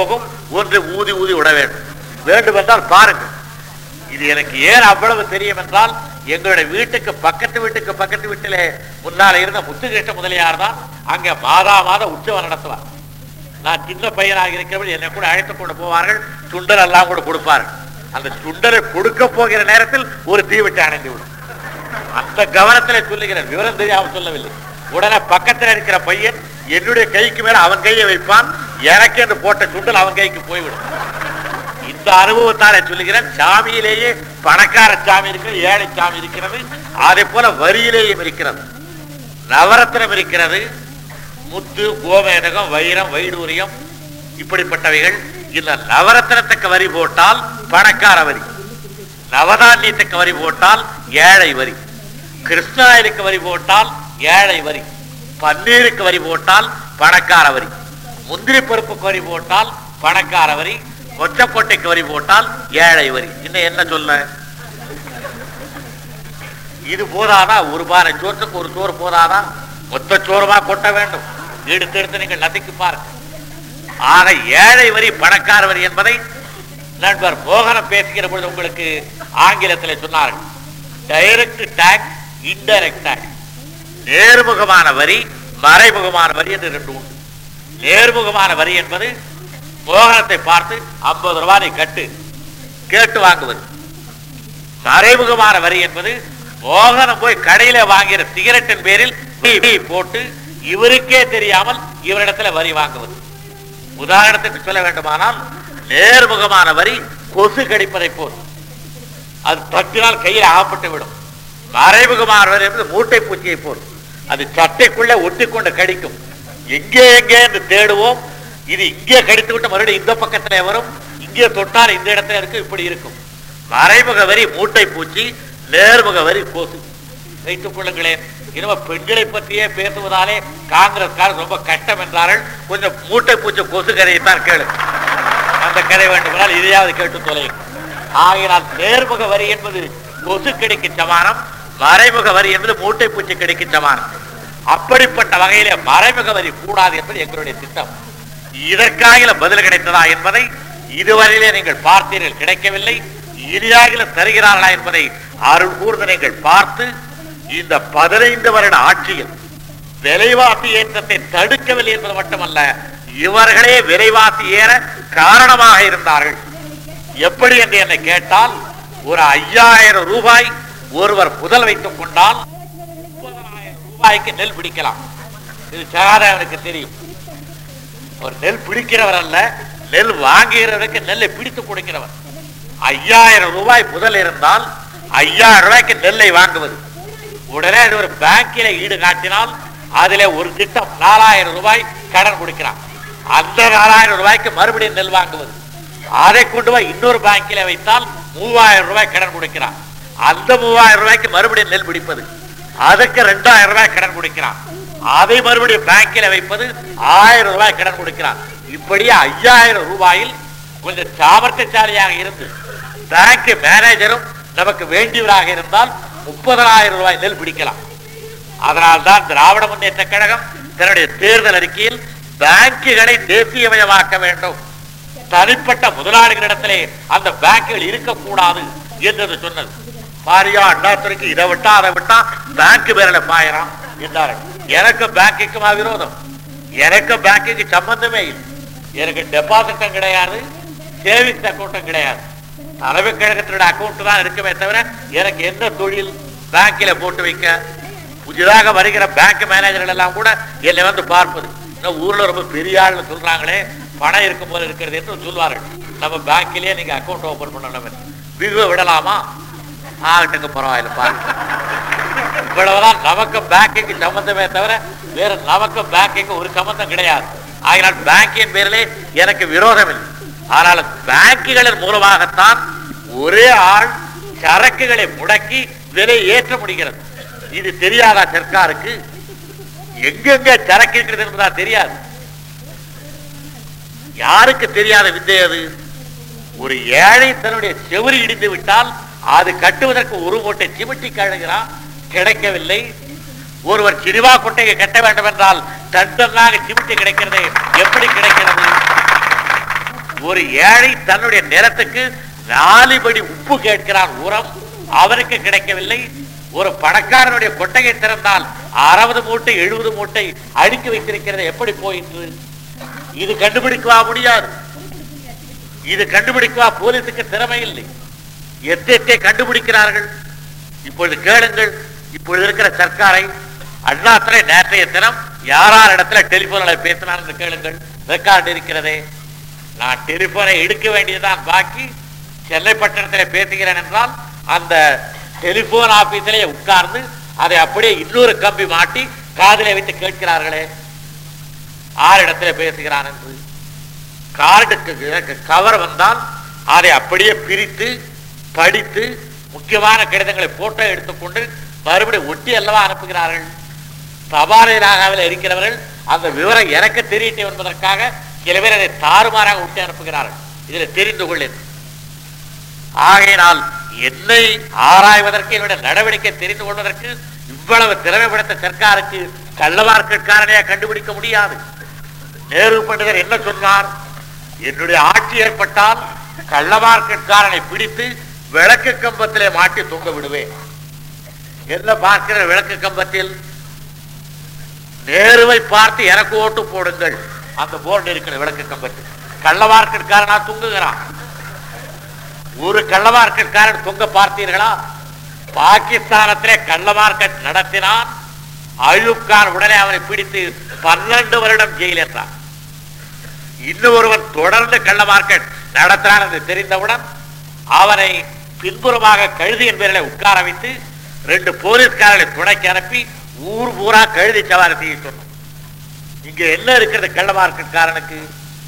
ஒன்று ஊதி ஊதி விட வேண்டும் வேண்டும் என்றால் பாருங்கள் இது எனக்கு ஏன் அவ்வளவு தெரியும் என்றால் எங்களுடைய வீட்டுக்கு பக்கத்து வீட்டுக்கு பக்கத்து வீட்டிலே முன்னால இருந்த முத்துகிருஷ்ண முதலியார் தான் அங்க மாதா மாத உற்சவம் நடத்துவார் நான் சின்ன பையனாக இருக்கிறவர்கள் என்னை கூட அழைத்துக் கொண்டு போவார்கள் சுண்டல் எல்லாம் கூட கொடுப்பார்கள் அந்த சுண்டலை கொடுக்க போகிற நேரத்தில் ஒரு தீவிட்டு அணைந்து விடும் அந்த கவனத்துல சொல்லுகிறேன் விவரம் தெரியாமல் சொல்லவில்லை உடனே பக்கத்துல இருக்கிற பையன் என்னுடைய கைக்கு மேல அவன் கையை வைப்பான் எனக்கு என்று போட்ட சுண்டல் அவன் கைக்கு போய்விடும் இந்த அனுபவத்தாலே சொல்லுகிறேன் சாமியிலேயே பணக்கார சாமி இருக்கிறது ஏழை சாமி இருக்கிறது அதே போல வரியிலேயும் இருக்கிறது நவரத்னம் இருக்கிறது முத்து கோமேதகம் வைரம் வைடூரியம் இப்படிப்பட்டவைகள் இந்த நவரத்னத்துக்கு வரி போட்டால் பணக்கார வரி நவதானியத்துக்கு வரி போட்டால் ஏழை வரி கிருஷ்ணாயிலுக்கு வரி போட்டால் ஏழை வரி பன்னீருக்கு வரி போட்டால் பணக்கார வரி முந்திரி பருப்புக்கு வரி போட்டால் பணக்கார வரி கொச்சக்கொட்டைக்கு வரி போட்டால் ஏழை வரி இன்னும் என்ன சொல்ல இது போதாதா ஒரு பானை சோற்றுக்கு ஒரு சோறு போதாதா மொத்த சோறுமா கொட்ட வேண்டும் எடுத்து எடுத்து நீங்கள் நதிக்கு பாருங்க ஆக ஏழை வரி பணக்கார வரி என்பதை நண்பர் மோகனம் பேசுகிற பொழுது உங்களுக்கு ஆங்கிலத்தில் சொன்னார்கள் டைரக்ட் டாக்ஸ் இன்டைரக்ட் டாக்ஸ் நேர்முகமான வரி மறைமுகமான வரி என்று ரெண்டு உண்டு நேர்முகமான வரி என்பது மோகனத்தை பார்த்து ஐம்பது ரூபாய் நீ கட்டு கேட்டு வாங்குவது மறைமுகமான வரி என்பது மோகனம் போய் கடையில வாங்கிற சிகரெட்டின் பேரில் டீ டீ போட்டு இவருக்கே தெரியாமல் இவரிடத்துல வரி வாங்குவது உதாரணத்துக்கு சொல்ல வேண்டுமானால் நேர்முகமான வரி கொசு கடிப்பதை போல் அது தட்டினால் கையில் ஆகப்பட்டு விடும் மறைமுகமான வரி என்பது மூட்டை பூச்சியை போல் அது சட்டைக்குள்ளே ஒட்டிக்கொண்டு கடிக்கும் எங்கே எங்கே என்று தேடுவோம் இது இங்கே கடித்து விட்டு மறுபடியும் இந்த பக்கத்துல வரும் இங்கே தொட்டால் இந்த இடத்துல இருக்கு இப்படி இருக்கும் மறைமுக வரி மூட்டை பூச்சி நேர்முக வரி கொசு வைத்துக் கொள்ளுங்களேன் இனிமே பெண்களை பற்றியே பேசுவதாலே காங்கிரஸ்காரர் ரொம்ப கஷ்டம் என்றார்கள் கொஞ்சம் மூட்டை பூச்சி கொசு கதையைத்தான் கேளு அந்த கதை வேண்டுமானால் இதையாவது கேட்டு தொலையும் ஆகையினால் நேர்முக வரி என்பது கொசு கிடைக்கு சமானம் மறைமுக வரி என்பது மூட்டை பூச்சி கிடைக்கு சமானம் அப்படிப்பட்ட வகையிலே மறைமுக வரி கூடாது என்பது எங்களுடைய திட்டம் இதற்காக பதில் கிடைத்ததா என்பதை இதுவரையிலே நீங்கள் பார்த்தீர்கள் கிடைக்கவில்லை இனியாக தருகிறார்களா என்பதை அருள் கூர்ந்து நீங்கள் பார்த்து இந்த பதினைந்து வருட ஆட்சியில் விலைவாசி ஏற்றத்தை தடுக்கவில்லை என்பது மட்டுமல்ல இவர்களே விலைவாசி ஏற காரணமாக இருந்தார்கள் எப்படி என்று என்னை கேட்டால் ஒரு ஐயாயிரம் ரூபாய் ஒருவர் முதல் வைத்துக் கொண்டால் முப்பதனாயிரம் ரூபாய்க்கு நெல் பிடிக்கலாம் இது சகாதேவனுக்கு தெரியும் ஒரு நெல் பிடிக்கிறவர் அல்ல நெல் வாங்குகிறவருக்கு நெல்லை பிடித்து கொடுக்கிறவர் ஐயாயிரம் ரூபாய் முதல் இருந்தால் ஐயாயிரம் ரூபாய்க்கு நெல்லை வாங்குவது உடனே அது ஒரு பேங்கில ஈடு காட்டினால் அதிலே ஒரு திட்டம் நாலாயிரம் ரூபாய் கடன் கொடுக்கிறான் அந்த நாலாயிரம் ரூபாய்க்கு மறுபடியும் நெல் வாங்குவது அதை கொண்டு போய் இன்னொரு பேங்கில வைத்தால் மூவாயிரம் ரூபாய் கடன் கொடுக்கிறான் அந்த மூவாயிரம் ரூபாய்க்கு மறுபடியும் நெல் பிடிப்பது அதுக்கு ரெண்டாயிரம் ரூபாய் கடன் கொடுக்கிறான் அதை மறுபடியும் பேங்கில வைப்பது ஆயிரம் ரூபாய் கடன் கொடுக்கிறான் இப்படியே ஐயாயிரம் ரூபாயில் கொஞ்சம் சாமர்த்தியசாலியாக இருந்து பேங்க் மேனேஜரும் நமக்கு வேண்டியவராக இருந்தால் முப்பதாயிரம் ரூபாய் நெல் பிடிக்கலாம் அதனால்தான் திராவிட முன்னேற்ற கழகம் தன்னுடைய தேர்தல் அறிக்கையில் பேங்குகளை தேசியமயமாக்க வேண்டும் தனிப்பட்ட முதலாளிகளிடத்திலே அந்த பேங்குகள் இருக்கக்கூடாது என்றது சொன்னது பாரியா அண்ணாத்துறைக்கு இதை விட்டா அதை விட்டா பேங்க் பேரில் பாயிரம் என்றார்கள் எனக்கு பேங்குக்குமா விரோதம் எனக்கு பேங்குக்கு சம்பந்தமே இல்லை எனக்கு டெபாசிட்டும் கிடையாது சேவிங்ஸ் அக்கௌண்ட்டும் கிடையாது தலைமை கழகத்தினுடைய அக்கௌண்ட் தான் இருக்குமே தவிர எனக்கு என்ன தொழில் பேங்க்ல போட்டு வைக்க புதிதாக வருகிற பேங்க் மேனேஜர்கள் எல்லாம் கூட என்னை வந்து பார்ப்பது இன்னும் ஊர்ல ரொம்ப பெரிய ஆள்னு சொல்றாங்களே பணம் இருக்கும் போல இருக்கிறது என்று சொல்வார்கள் நம்ம பேங்க்லயே நீங்க அக்கௌண்ட் ஓபன் பண்ணணும் விகுவ விடலாமா ஆகட்டுங்க பரவாயில்ல பாருங்க இவ்வளவுதான் நமக்கு பேங்குக்கு சம்பந்தமே தவிர வேற நமக்கு பேங்குக்கு ஒரு சம்பந்தம் கிடையாது ஆகினால் பேங்கின் பேரிலே எனக்கு விரோதம் இல்லை ஆனால் பேங்குகளின் மூலமாகத்தான் ஒரே ஆள் சரக்குகளை முடக்கி விலை ஏற்ற முடிகிறது இது தெரியாதா சர்க்காருக்கு எங்கெங்க சரக்கு இருக்கிறது என்பதா தெரியாது யாருக்கு தெரியாத வித்தை அது ஒரு ஏழை தன்னுடைய செவரி இடிந்து விட்டால் அது கட்டுவதற்கு ஒரு மூட்டை சிமிட்டி கழுகிறான் கிடைக்கவில்லை ஒருவர் சினிமா கொட்டையை கட்ட வேண்டும் என்றால் தண்டனாக சிமிட்டி கிடைக்கிறது எப்படி கிடைக்கிறது ஒரு ஏழை தன்னுடைய நிலத்துக்கு நாலு படி உப்பு கேட்கிறான் உரம் அவனுக்கு கிடைக்கவில்லை ஒரு பணக்காரனுடைய கொட்டையை திறந்தால் அறுபது மூட்டை எழுபது மூட்டை அடுக்கி வைத்திருக்கிறது எப்படி போயிற்று இது கண்டுபிடிக்கவா முடியாது இது கண்டுபிடிக்கவா போலீசுக்கு திறமை இல்லை எத்தே கண்டுபிடிக்கிறார்கள் இப்பொழுது கேளுங்கள் இப்பொழுது இருக்கிற சர்க்காரை அண்ணாத்திரை நேற்றைய தினம் யாரார் இடத்துல டெலிபோன்ல பேசினார் என்று கேளுங்கள் ரெக்கார்டு இருக்கிறதே நான் டெலிபோனை எடுக்க வேண்டியதுதான் பாக்கி சென்னை பட்டணத்தில் பேசுகிறேன் என்றால் அந்த டெலிபோன் ஆபீஸிலே உட்கார்ந்து அதை அப்படியே இன்னொரு கம்பி மாட்டி காதிலே வைத்து கேட்கிறார்களே ஆரிடத்துல பேசுகிறான் என்று கார்டுக்கு கவர் வந்தால் அதை அப்படியே பிரித்து படித்து முக்கியமான கடிதங்களை போட்டோ எடுத்துக்கொண்டு மறுபடியும் ஒட்டி அல்லவா அனுப்புகிறார்கள் தபாலிலாகவில் இருக்கிறவர்கள் அந்த விவரம் எனக்கு தெரியட்டும் என்பதற்காக சில பேர் அதை தாறுமாறாக ஒட்டி அனுப்புகிறார்கள் இதில் தெரிந்து கொள்ளேன் ஆகையினால் என்னை ஆராய்வதற்கு என்னுடைய நடவடிக்கை தெரிந்து கொள்வதற்கு இவ்வளவு திறமைப்படுத்த சர்க்காருக்கு கள்ளவார்க்கற்காரனையா கண்டுபிடிக்க முடியாது நேரு பண்டிதர் என்ன சொன்னார் என்னுடைய ஆட்சி ஏற்பட்டால் கள்ளமார்க்கெட்காரனை பிடித்து விளக்கு கம்பத்திலே மாட்டி தொங்க விடுவேன் என்ன பார்க்கிற விளக்கு கம்பத்தில் நேருவை பார்த்து எனக்கு ஓட்டு போடுங்கள் அந்த போர்டு இருக்கிற விளக்கு கம்பத்தில் கள்ளமார்க்கெட்காரனா தூங்குகிறான் ஒரு கள்ளமார்க்கெட்காரன் தொங்க பார்த்தீர்களா பாகிஸ்தானத்திலே கள்ளமார்க்கெட் நடத்தினான் அயூப் கான் உடனே அவனை பிடித்து பன்னெண்டு வருடம் ஜெயில் என்றான் இன்னும் ஒருவன் தொடர்ந்து கள்ள மார்க்கெட் நடத்தினான் என்று தெரிந்தவுடன் அவனை பின்புறமாக கழுதியின் பேரில் உட்கார வைத்து ரெண்டு போலீஸ்காரர்களை துணைக்கு அனுப்பி ஊர் பூரா கழுதி சவாரி செய்ய சொன்னோம் இங்க என்ன இருக்கிறது கள்ள மார்க்கெட்காரனுக்கு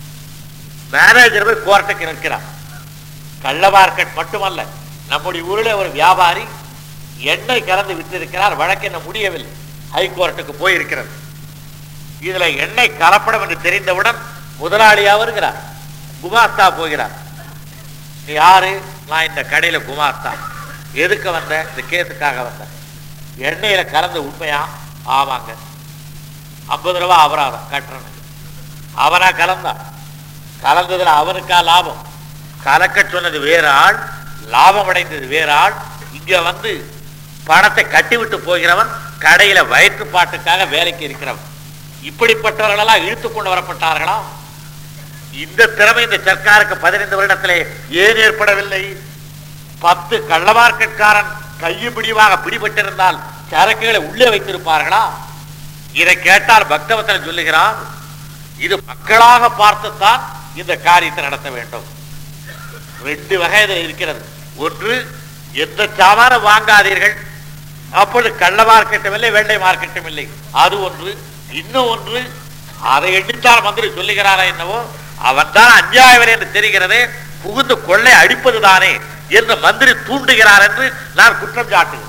மேனேஜர் போய் கோர்ட்டுக்கு நிற்கிறான் கள்ள மார்க்கெட் மட்டுமல்ல நம்முடைய ஊரில் ஒரு வியாபாரி எண்ணெய் கலந்து விற்றிருக்கிறார் வழக்கு என்ன முடியவில்லை ஹைகோர்ட்டுக்கு போயிருக்கிறது இதுல எண்ணெய் கலப்படம் என்று தெரிந்தவுடன் முதலாளியா வருகிறார் குமாஸ்தா போகிறார் நீ யாரு நான் இந்த கடையில குமாஸ்தா எதுக்கு வந்த இந்த கேஸுக்காக வந்தேன் எண்ணெயில கலந்து உண்மையா ஆமாங்க ஐம்பது ரூபா அபராதம் கட்டுறேன் அவனா கலந்தான் கலந்ததுல அவனுக்கா லாபம் கலக்க சொன்னது வேற ஆள் லாபம் அடைந்தது வேற ஆள் இங்க வந்து பணத்தை கட்டிவிட்டு போகிறவன் கடையில வயிற்றுப்பாட்டுக்காக வேலைக்கு இருக்கிறவன் இப்படிப்பட்டவர்களெல்லாம் இழுத்து கொண்டு வரப்பட்டார்களா இந்த திறமை இந்த சர்க்காருக்கு பதினைந்து வருடத்திலே ஏன் ஏற்படவில்லை பத்து கள்ள மார்க்கெட்காரன் கையுபிடிவாக பிடிபட்டிருந்தால் சரக்குகளை உள்ளே வைத்திருப்பார்களா இதை கேட்டால் பக்தவத்தன் சொல்லுகிறான் இது மக்களாக பார்த்துத்தான் இந்த காரியத்தை நடத்த வேண்டும் ரெண்டு வகை இதில் இருக்கிறது ஒன்று எந்த சாமான வாங்காதீர்கள் அப்பொழுது கள்ள மார்க்கெட்டும் இல்லை வெள்ளை மார்க்கெட்டும் இல்லை அது ஒன்று இன்னும் ஒன்று அதை எண்ணித்தால் மந்திரி சொல்லுகிறாரா என்னவோ அவன் தான் அஞ்சாயவன் என்று தெரிகிறதே புகுந்து கொள்ளை அடிப்பதுதானே என்று மந்திரி தூண்டுகிறார் என்று நான் குற்றம் சாட்டுகிறேன்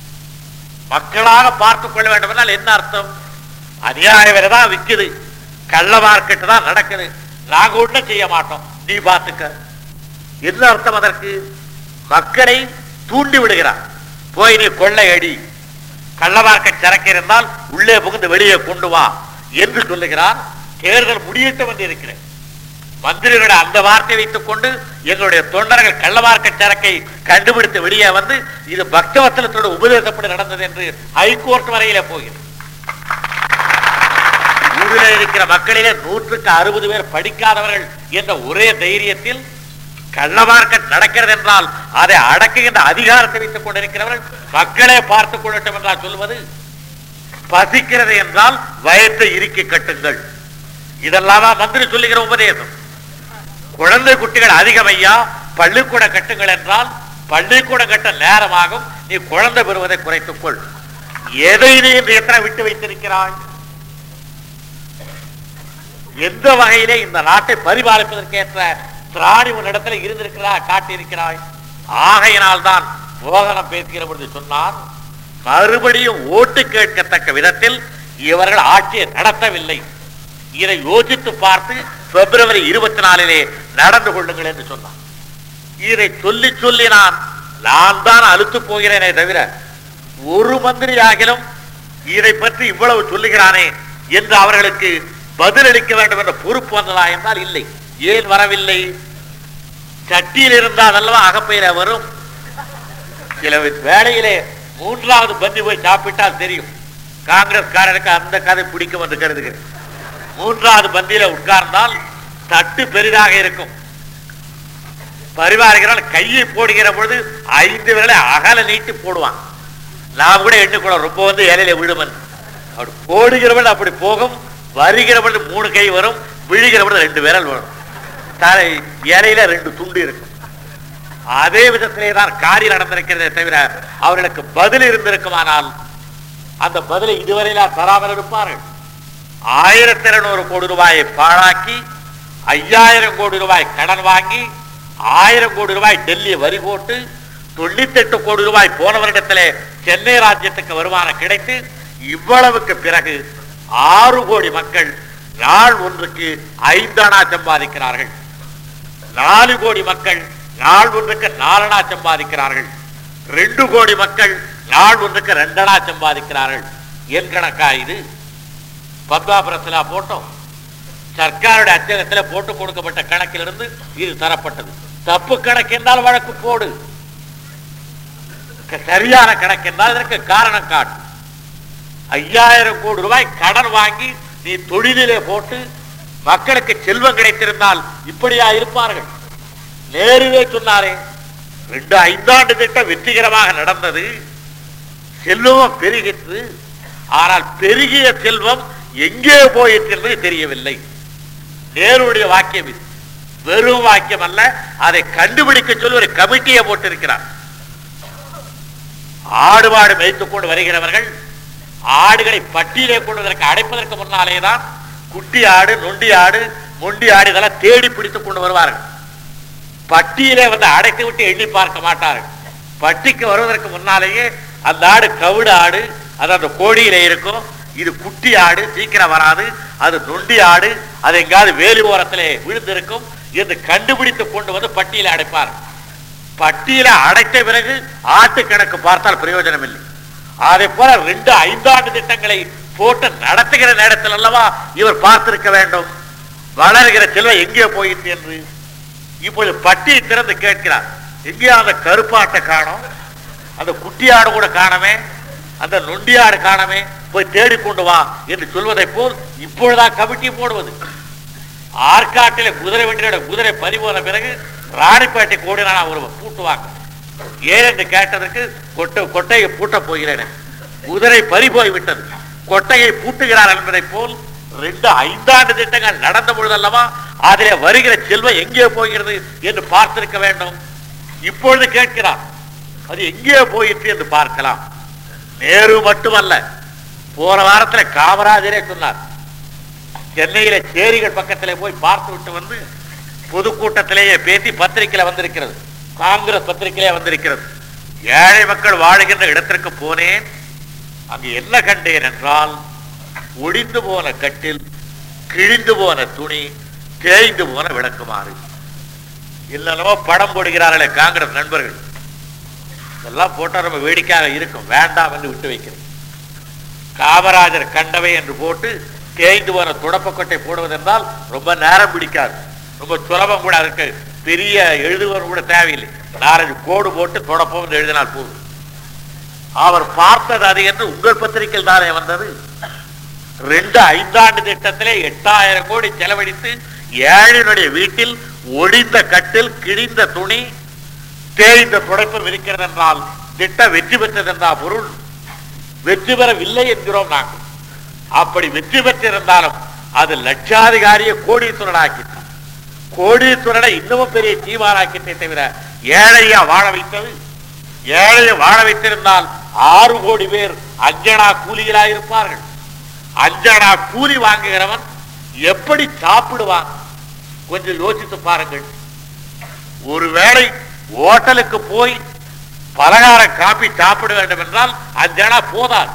மக்களாக பார்த்துக் கொள்ள வேண்டும் என்றால் என்ன அர்த்தம் அநியாய விலை தான் விக்குது கள்ள மார்க்கெட் தான் நடக்குது நாங்க ஒண்ணும் செய்ய மாட்டோம் நீ பார்த்துக்க என்ன அர்த்தம் அதற்கு மக்களை தூண்டி விடுகிறார் போய் நீ கொள்ளை அடி கள்ள மார்க்கெட் சரக்கு இருந்தால் உள்ளே புகுந்து வெளியே கொண்டு வா என்று சொல்லுகிறார் தேர்தல் முடியட்டும் என்று இருக்கிறேன் மந்திரிகளுடைய அந்த வார்த்தை வைத்துக் கொண்டு எங்களுடைய தொண்டர்கள் கள்ள மார்க்கெட் சரக்கை கண்டுபிடித்து வெளியே வந்து இது பக்தவத்தலத்தோட உபதேசப்படி நடந்தது என்று ஹைகோர்ட் வரையிலே போகிறது ஊரில் இருக்கிற மக்களிலே நூற்றுக்கு அறுபது பேர் படிக்காதவர்கள் என்ற ஒரே தைரியத்தில் கள்ள மார்க்கெட் நடக்கிறது என்றால் அதை அடக்குகின்ற அதிகாரத்தை வைத்துக் கொண்டிருக்கிறவர்கள் மக்களே பார்த்துக் கொள்ளட்டும் என்றால் சொல்வது பசிக்கிறது என்றால் வயத்தை இறுக்கி கட்டுங்கள் இதெல்லாமா மந்திரி சொல்லுகிற உபதேசம் குழந்தை குட்டிகள் அதிகம் ஐயா பள்ளிக்கூட கட்டுங்கள் என்றால் பள்ளிக்கூடம் கட்ட நேரமாகும் நீ குழந்தை பெறுவதை குறைத்துக் கொள் எதை நீ இன்று எத்தனை விட்டு வைத்திருக்கிறாய் எந்த வகையிலே இந்த நாட்டை பரிபாலிப்பதற்கேற்ற திராணி உன்னிடத்தில் இருந்திருக்கிறாய் காட்டியிருக்கிறாய் ஆகையினால் தான் மோகனம் பேசுகிற பொழுது சொன்னார் மறுபடியும் ஓட்டு கேட்கத்தக்க விதத்தில் இவர்கள் ஆட்சியை நடத்தவில்லை இதை யோசித்து பார்த்து பிப்ரவரி இருபத்தி நாலிலே நடந்து கொள்ளுங்கள் என்று சொன்னார் இதை சொல்லி சொல்லி நான் நான் தான் அழுத்து போகிறேனே தவிர ஒரு மந்திரி ஆகிலும் இதை பற்றி இவ்வளவு சொல்லுகிறானே என்று அவர்களுக்கு பதிலளிக்க வேண்டும் என்ற பொறுப்பு வந்ததா என்றால் இல்லை ஏன் வரவில்லை சட்டியில் இருந்தால் அல்லவா அகப்பையில வரும் சில வேளையிலே மூன்றாவது பந்தி போய் சாப்பிட்டால் தெரியும் காங்கிரஸ்காரருக்கு அந்த கதை பிடிக்கும் என்று கருதுகிறேன் மூன்றாவது பந்தியில உட்கார்ந்தால் தட்டு பெரிதாக இருக்கும் பரிவாரிகளால் கையை போடுகிற பொழுது ஐந்து விரலை அகல நீட்டி போடுவான் நான் கூட எண்ணிக்கூட ரொம்ப வந்து இலையில விழுமன் அப்படி போடுகிறவன் அப்படி போகும் வருகிறவன் மூணு கை வரும் விழுகிறவன் ரெண்டு விரல் வரும் தலை இலையில ரெண்டு துண்டு இருக்கும் அதே விதத்திலே தான் காரியம் நடந்திருக்கிறதே தவிர அவர்களுக்கு பதில் இருந்திருக்குமானால் அந்த பதிலை இதுவரையிலாம் தராமல் இருப்பார்கள் ஆயிரத்தி இருநூறு கோடி ரூபாயை பாழாக்கி ஐயாயிரம் கோடி ரூபாய் கடன் வாங்கி ஆயிரம் கோடி ரூபாய் டெல்லி வரி போட்டு தொண்ணூத்தெட்டு கோடி ரூபாய் போன வருடத்திலே சென்னை ராஜ்யத்துக்கு வருமானம் கிடைத்து இவ்வளவுக்கு பிறகு ஆறு கோடி மக்கள் நாள் ஒன்றுக்கு ஐந்தணா சம்பாதிக்கிறார்கள் நாலு கோடி மக்கள் நாள் ஒன்றுக்கு நாலனா சம்பாதிக்கிறார்கள் ரெண்டு கோடி மக்கள் நாள் ஒன்றுக்கு ரெண்டனா சம்பாதிக்கிறார்கள் என் கணக்கா இது பத்மாபுரத்தில் போட்டோம் சர்க்காருடைய அச்சகத்தில் போட்டு கொடுக்கப்பட்ட கணக்கிலிருந்து இது தரப்பட்டது தப்பு கணக்கு என்றால் வழக்கு போடு க- சரியான கணக்கு என்றால் இதற்கு காரணம் காட்டு ஐயாயிரம் கோடி ரூபாய் கடன் வாங்கி நீ தொழிலிலே போட்டு மக்களுக்கு செல்வம் கிடைத்திருந்தால் இப்படியா இருப்பார்கள் நேருவே சொன்னாரே ரெண்டு ஐந்தாண்டு திட்டம் வெற்றிகரமாக நடந்தது செல்வம் பெருகிற்று ஆனால் பெருகிய செல்வம் எங்கே போயிற்று என்பது தெரியவில்லை நேருடைய வாக்கியம் இது வெறும் வாக்கியம் அல்ல அதை கண்டுபிடிக்க சொல்லி ஒரு கமிட்டியை போட்டிருக்கிறார் ஆடு மாடு மேய்த்துக் கொண்டு வருகிறவர்கள் ஆடுகளை பட்டியலே கொள்வதற்கு அடைப்பதற்கு முன்னாலே தான் குட்டி ஆடு நொண்டி ஆடு மொண்டி ஆடு இதெல்லாம் தேடி பிடித்துக் கொண்டு வருவார்கள் பட்டியலே வந்து அடைத்து விட்டு எண்ணி பார்க்க மாட்டார்கள் பட்டிக்கு வருவதற்கு முன்னாலேயே அந்த ஆடு கவுடு ஆடு அது அந்த கோடியில இருக்கும் இது குட்டி ஆடு சீக்கிரம் வராது அது நொண்டி ஆடு அது எங்காவது வேலி ஓரத்திலே விழுந்திருக்கும் என்று கண்டுபிடித்து கொண்டு வந்து பட்டியலை அடைப்பார் பட்டியலை அடைத்த பிறகு ஆட்டு கணக்கு பார்த்தால் பிரயோஜனம் இல்லை அதே போல ரெண்டு ஐந்தாண்டு திட்டங்களை போட்டு நடத்துகிற நேரத்தில் அல்லவா இவர் பார்த்திருக்க வேண்டும் வளர்கிற செல்வம் எங்கே போயிற்று என்று இப்போது பட்டியை திறந்து கேட்கிறார் எங்கே அந்த கருப்பாட்டை காணோம் அந்த குட்டியாடு கூட காணமே அந்த நொண்டியாடு காணமே போய் தேடிக்கொண்டு வா என்று சொல்வதை போல் இப்பொழுதான் கமிட்டி போடுவது ஆற்காட்டில குதிரை வண்டியோட குதிரை பறிபோன பிறகு ராணிப்பேட்டை கூடினா ஒரு பூட்டுவாங்க ஏன் என்று கேட்டதற்கு கொட்டை கொட்டையை பூட்டப் போகிறேன் குதிரை பறி போய் விட்டது கொட்டையை பூட்டுகிறார் என்பதை போல் ரெண்டு ஐந்தாண்டு திட்டங்கள் நடந்த பொழுதல்லவா அதிலே வருகிற செல்வம் எங்கே போகிறது என்று பார்த்திருக்க வேண்டும் இப்பொழுது கேட்கிறார் அது எங்கே போயிற்று என்று பார்க்கலாம் நேரு மட்டுமல்ல போன வாரத்துல காமராஜரே சொன்னார் சென்னையில சேரிகள் பக்கத்திலே போய் பார்த்து விட்டு வந்து பொதுக்கூட்டத்திலேயே பேசி பத்திரிகையில வந்திருக்கிறது காங்கிரஸ் பத்திரிகையிலே வந்திருக்கிறது ஏழை மக்கள் வாழுகின்ற இடத்திற்கு போனேன் அங்கு என்ன கண்டேன் என்றால் ஒடிந்து போன கட்டில் கிழிந்து போன துணி தேய்ந்து போன விளக்குமாறு இல்லனோ படம் போடுகிறார்களே காங்கிரஸ் நண்பர்கள் இதெல்லாம் போட்டா ரொம்ப வேடிக்கையாக இருக்கும் வேண்டாம் என்று விட்டு வைக்கிறேன் காமராஜர் கண்டவை என்று போட்டு தேய்ந்து போன துடப்பக்கொட்டை போடுவதென்றால் ரொம்ப நேரம் பிடிக்காது ரொம்ப சுலபம் கூட இருக்கு பெரிய எழுதுவர் கூட தேவையில்லை நாலஞ்சு கோடு போட்டு தொடப்பம் என்று எழுதினால் போதும் அவர் பார்த்தது அது என்று உங்கள் பத்திரிகையில் தானே வந்தது ரெண்டு ஐந்தாண்டு திட்டத்திலே எட்டாயிரம் கோடி செலவழித்து ஏழையினுடைய வீட்டில் ஒடிந்த கட்டில் கிழிந்த துணி தேய்ந்த துடைப்பும் இருக்கிறது என்றால் திட்டம் வெற்றி பெற்றது என்றால் பொருள் வெற்றி பெறவில்லை என்கிறோம் நாங்கள் அப்படி வெற்றி பெற்றிருந்தாலும் அது லட்சாதிகாரிய கோடீஸ்வரனாக்கிட்டு கோடீஸ்வரனை இன்னமும் பெரிய தீவாராக்கிட்டே தவிர ஏழையா வாழ வைத்தது ஏழையை வாழ வைத்திருந்தால் ஆறு கோடி பேர் அஞ்சனா கூலிகளா இருப்பார்கள் அஞ்சனா கூலி வாங்குகிறவன் எப்படி சாப்பிடுவான் கொஞ்சம் யோசித்து பாருங்கள் ஒருவேளை ஹோட்டலுக்கு போய் பலகார காப்பி சாப்பிட வேண்டும் என்றால் அஞ்சனா போதாது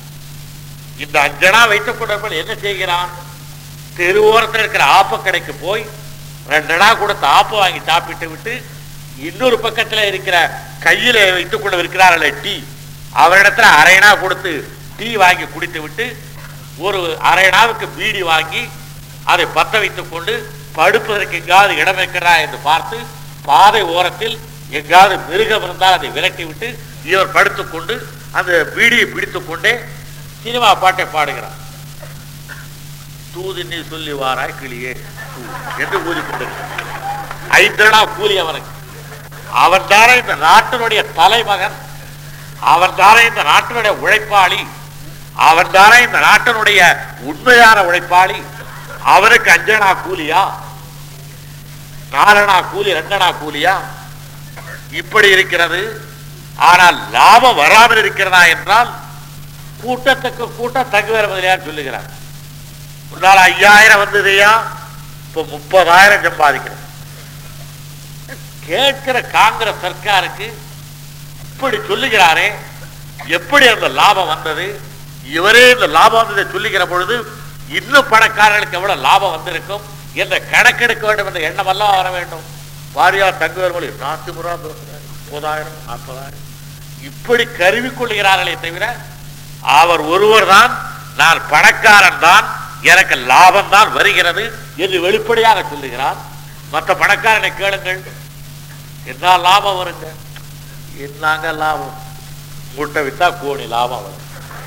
இந்த அஞ்சனா வைத்துக் கொண்டவர்கள் என்ன செய்கிறான் தெருவோரத்தில் இருக்கிற ஆப்ப கடைக்கு போய் ரெண்டனா கொடுத்து ஆப்ப வாங்கி சாப்பிட்டு விட்டு இன்னொரு பக்கத்துல இருக்கிற கையில வைத்துக் கொண்டு இருக்கிறார்களே டீ அவரிடத்துல அரையனா கொடுத்து டீ வாங்கி குடித்து விட்டு ஒரு அரையனாவுக்கு பீடி வாங்கி அதை பத்த வைத்துக் கொண்டு படுப்பதற்கு எங்காவது இடம் இருக்கிறதா என்று பார்த்து பாதை ஓரத்தில் எங்காவது மிருகம் இருந்தால் அதை விரட்டி விட்டு இவர் படுத்துக்கொண்டு அந்த பீடியை பிடித்துக் கொண்டே சினிமா பாட்டை பாடுகிறார் தூது நீ சொல்லி வாராய் கிளியே தூ என்று ஊதிக்கொண்டிருக்கிறார் ஐந்தனா கூலி அவனுக்கு அவன் தானே இந்த நாட்டினுடைய தலைமகன் அவன் தானே இந்த நாட்டினுடைய உழைப்பாளி அவன் தானே இந்த நாட்டினுடைய உண்மையான உழைப்பாளி அவனுக்கு அஞ்சனா கூலியா நாலனா கூலி ரெண்டனா கூலியா இப்படி இருக்கிறது ஆனால் லாபம் வராமல் இருக்கிறதா என்றால் கூட்டத்துக்கு கூட்டம் தங்குவேற முதலியார் சொல்லுகிறார் முன்னால் ஐயாயிரம் வந்ததையா இப்ப முப்பதாயிரம் சம்பாதிக்கிறோம் கேட்கிற காங்கிரஸ் சர்க்காருக்கு இப்படி சொல்லுகிறாரே எப்படி அந்த லாபம் வந்தது இவரே இந்த லாபம் வந்ததை சொல்லுகிற பொழுது இன்னும் பணக்காரர்களுக்கு எவ்வளவு லாபம் வந்திருக்கும் என்ற கணக்கெடுக்க வேண்டும் என்ற எண்ணம் எல்லாம் வர வேண்டும் வாரியார் தங்குவர் மொழி நாத்து முறா முப்பதாயிரம் நாற்பதாயிரம் இப்படி கருவி கொள்கிறார்களே தவிர அவர் ஒருவர் தான் நான் பணக்காரன் தான் எனக்கு லாபம் தான் வருகிறது என்று வெளிப்படையாக சொல்லுகிறார் மற்ற பணக்காரனை கேளுங்கள் என்ன லாபம் வருங்க என்னங்க லாபம் மூட்டை வித்தா கோடி லாபம் வரும்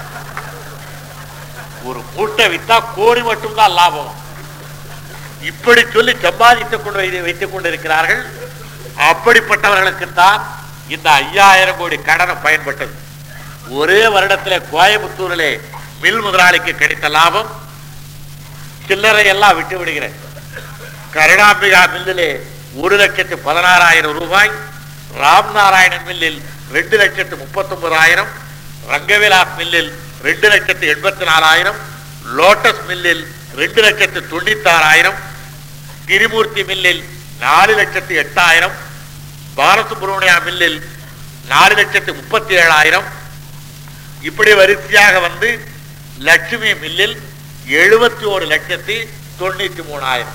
ஒரு மூட்டை வித்தா கோடி மட்டும்தான் லாபம் இப்படி சொல்லி சம்பாதித்துக் கொண்டு வை- வைத்துக் கொண்டிருக்கிறார்கள் அப்படிப்பட்டவர்களுக்குத்தான் இந்த ஐயாயிரம் கோடி கடனை பயன்பட்டது ஒரே வருடத்திலே கோயம்புத்தூரிலே மில் முதலாளிக்கு கிடைத்த லாபம் சில்லறை எல்லாம் விட்டு விடுகிறேன் கருணாம்பிகா மில்லிலே ஒரு லட்சத்து பதினாறாயிரம் ரூபாய் ராம்நாராயணன் மில்லில் ரெண்டு லட்சத்து முப்பத்தொன்பதாயிரம் ரங்கவிலாஸ் மில்லில் ரெண்டு லட்சத்து எண்பத்தி நாலாயிரம் லோட்டஸ் மில்லில் ரெண்டு லட்சத்து தொண்ணூத்தாறாயிரம் திரிமூர்த்தி மில்லில் நாலு லட்சத்து எட்டாயிரம் பாலசுப்ரமணியா மில்லில் நாலு லட்சத்து முப்பத்தி ஏழாயிரம் இப்படி வரிசையாக வந்து லட்சுமி மில்லில் எழுபத்தி ஒரு லட்சத்தி தொண்ணூத்தி மூணாயிரம்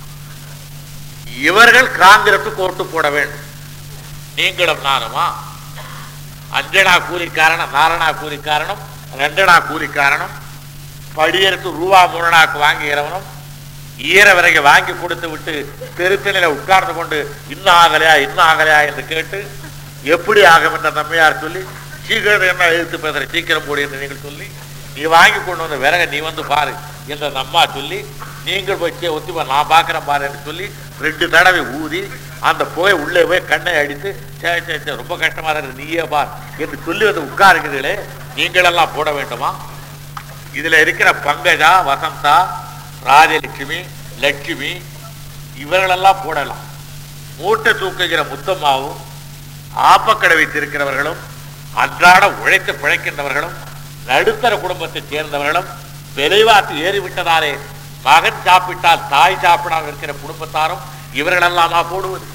இவர்கள் காங்கிரசுக்கு ஓட்டு போட வேண்டும் நீங்களும் நானுமா அஞ்சனா கூலிக்காரனும் நாலனா கூலிக்காரனும் ரெண்டனா கூலிக்காரனும் படியெடுத்து ரூபா மூணனாக்கு வாங்குகிறவனும் ஈர விறகு வாங்கி கொடுத்து விட்டு தெருத்தனில உட்கார்ந்து கொண்டு இன்னும் ஆகலையா இன்னும் ஆகலையா என்று கேட்டு எப்படி ஆகும் என்ற நம்மையார் சொல்லி சீக்கிரம் என்ன எழுத்து பேசுற சீக்கிரம் போடு என்று நீங்கள் சொல்லி நீ வாங்கி கொண்டு வந்த விறகை நீ வந்து பாரு என்ற அந்த அம்மா சொல்லி நீங்கள் போய் சே ஒத்தி பாரு, நான் பார்க்கிறேன் பாரு என்று சொல்லி ரெண்டு தடவை ஊதி அந்த புகை உள்ளே போய் கண்ணை அடித்து சே சே சே ரொம்ப கஷ்டமா இருக்குது நீயே பார் என்று சொல்லி வந்து உட்காருகிறீர்களே நீங்களெல்லாம் போட வேண்டுமா இதுல இருக்கிற பங்கஜா வசந்தா ராஜலட்சுமி லட்சுமி இவர்களெல்லாம் போடலாம் மூட்டை தூக்குகிற முத்தம்மாவும் ஆப்பக்கடை வைத்திருக்கிறவர்களும் அன்றாட உழைத்து பிழைக்கின்றவர்களும் நடுத்தர குடும்பத்தைச் சேர்ந்தவர்களும் விலைவாசி ஏறிவிட்டதாலே மகன் சாப்பிட்டால் தாய் சாப்பிடாமல் இருக்கிற குடும்பத்தாரும் இவர்களெல்லாமா போடுவது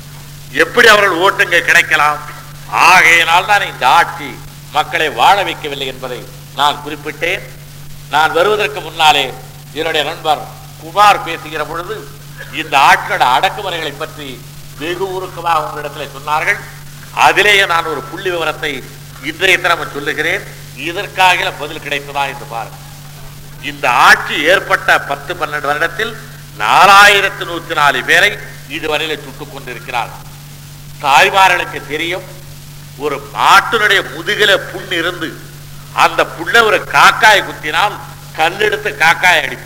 எப்படி அவர்கள் ஓட்டுங்க கிடைக்கலாம் ஆகையினால் தான் இந்த ஆட்சி மக்களை வாழ வைக்கவில்லை என்பதை நான் குறிப்பிட்டேன் நான் வருவதற்கு முன்னாலே என்னுடைய நண்பர் குமார் பேசுகிற பொழுது இந்த ஆட்களோட அடக்குமுறைகளை பற்றி வெகு உருக்கமாக உங்களிடத்தில் சொன்னார்கள் அதிலேயே நான் ஒரு புள்ளி விவரத்தை இன்றைய தினம் சொல்லுகிறேன் இதற்காக பதில் கிடைத்ததா என்று பாருங்கள் இந்த ஆட்சி ஏற்பட்ட பத்து பன்னெண்டு வருடத்தில் நாலாயிரத்து நூத்தி நாலு பேரை இதுவரையில சுட்டுக் கொண்டிருக்கிறார்கள் தாய்மார்களுக்கு தெரியும் ஒரு மாட்டினுடைய முதுகில புண் இருந்து அந்த புண்ண ஒரு காக்காய் குத்தினால் கல்லெடுத்து காக்காய் அடிக்கும்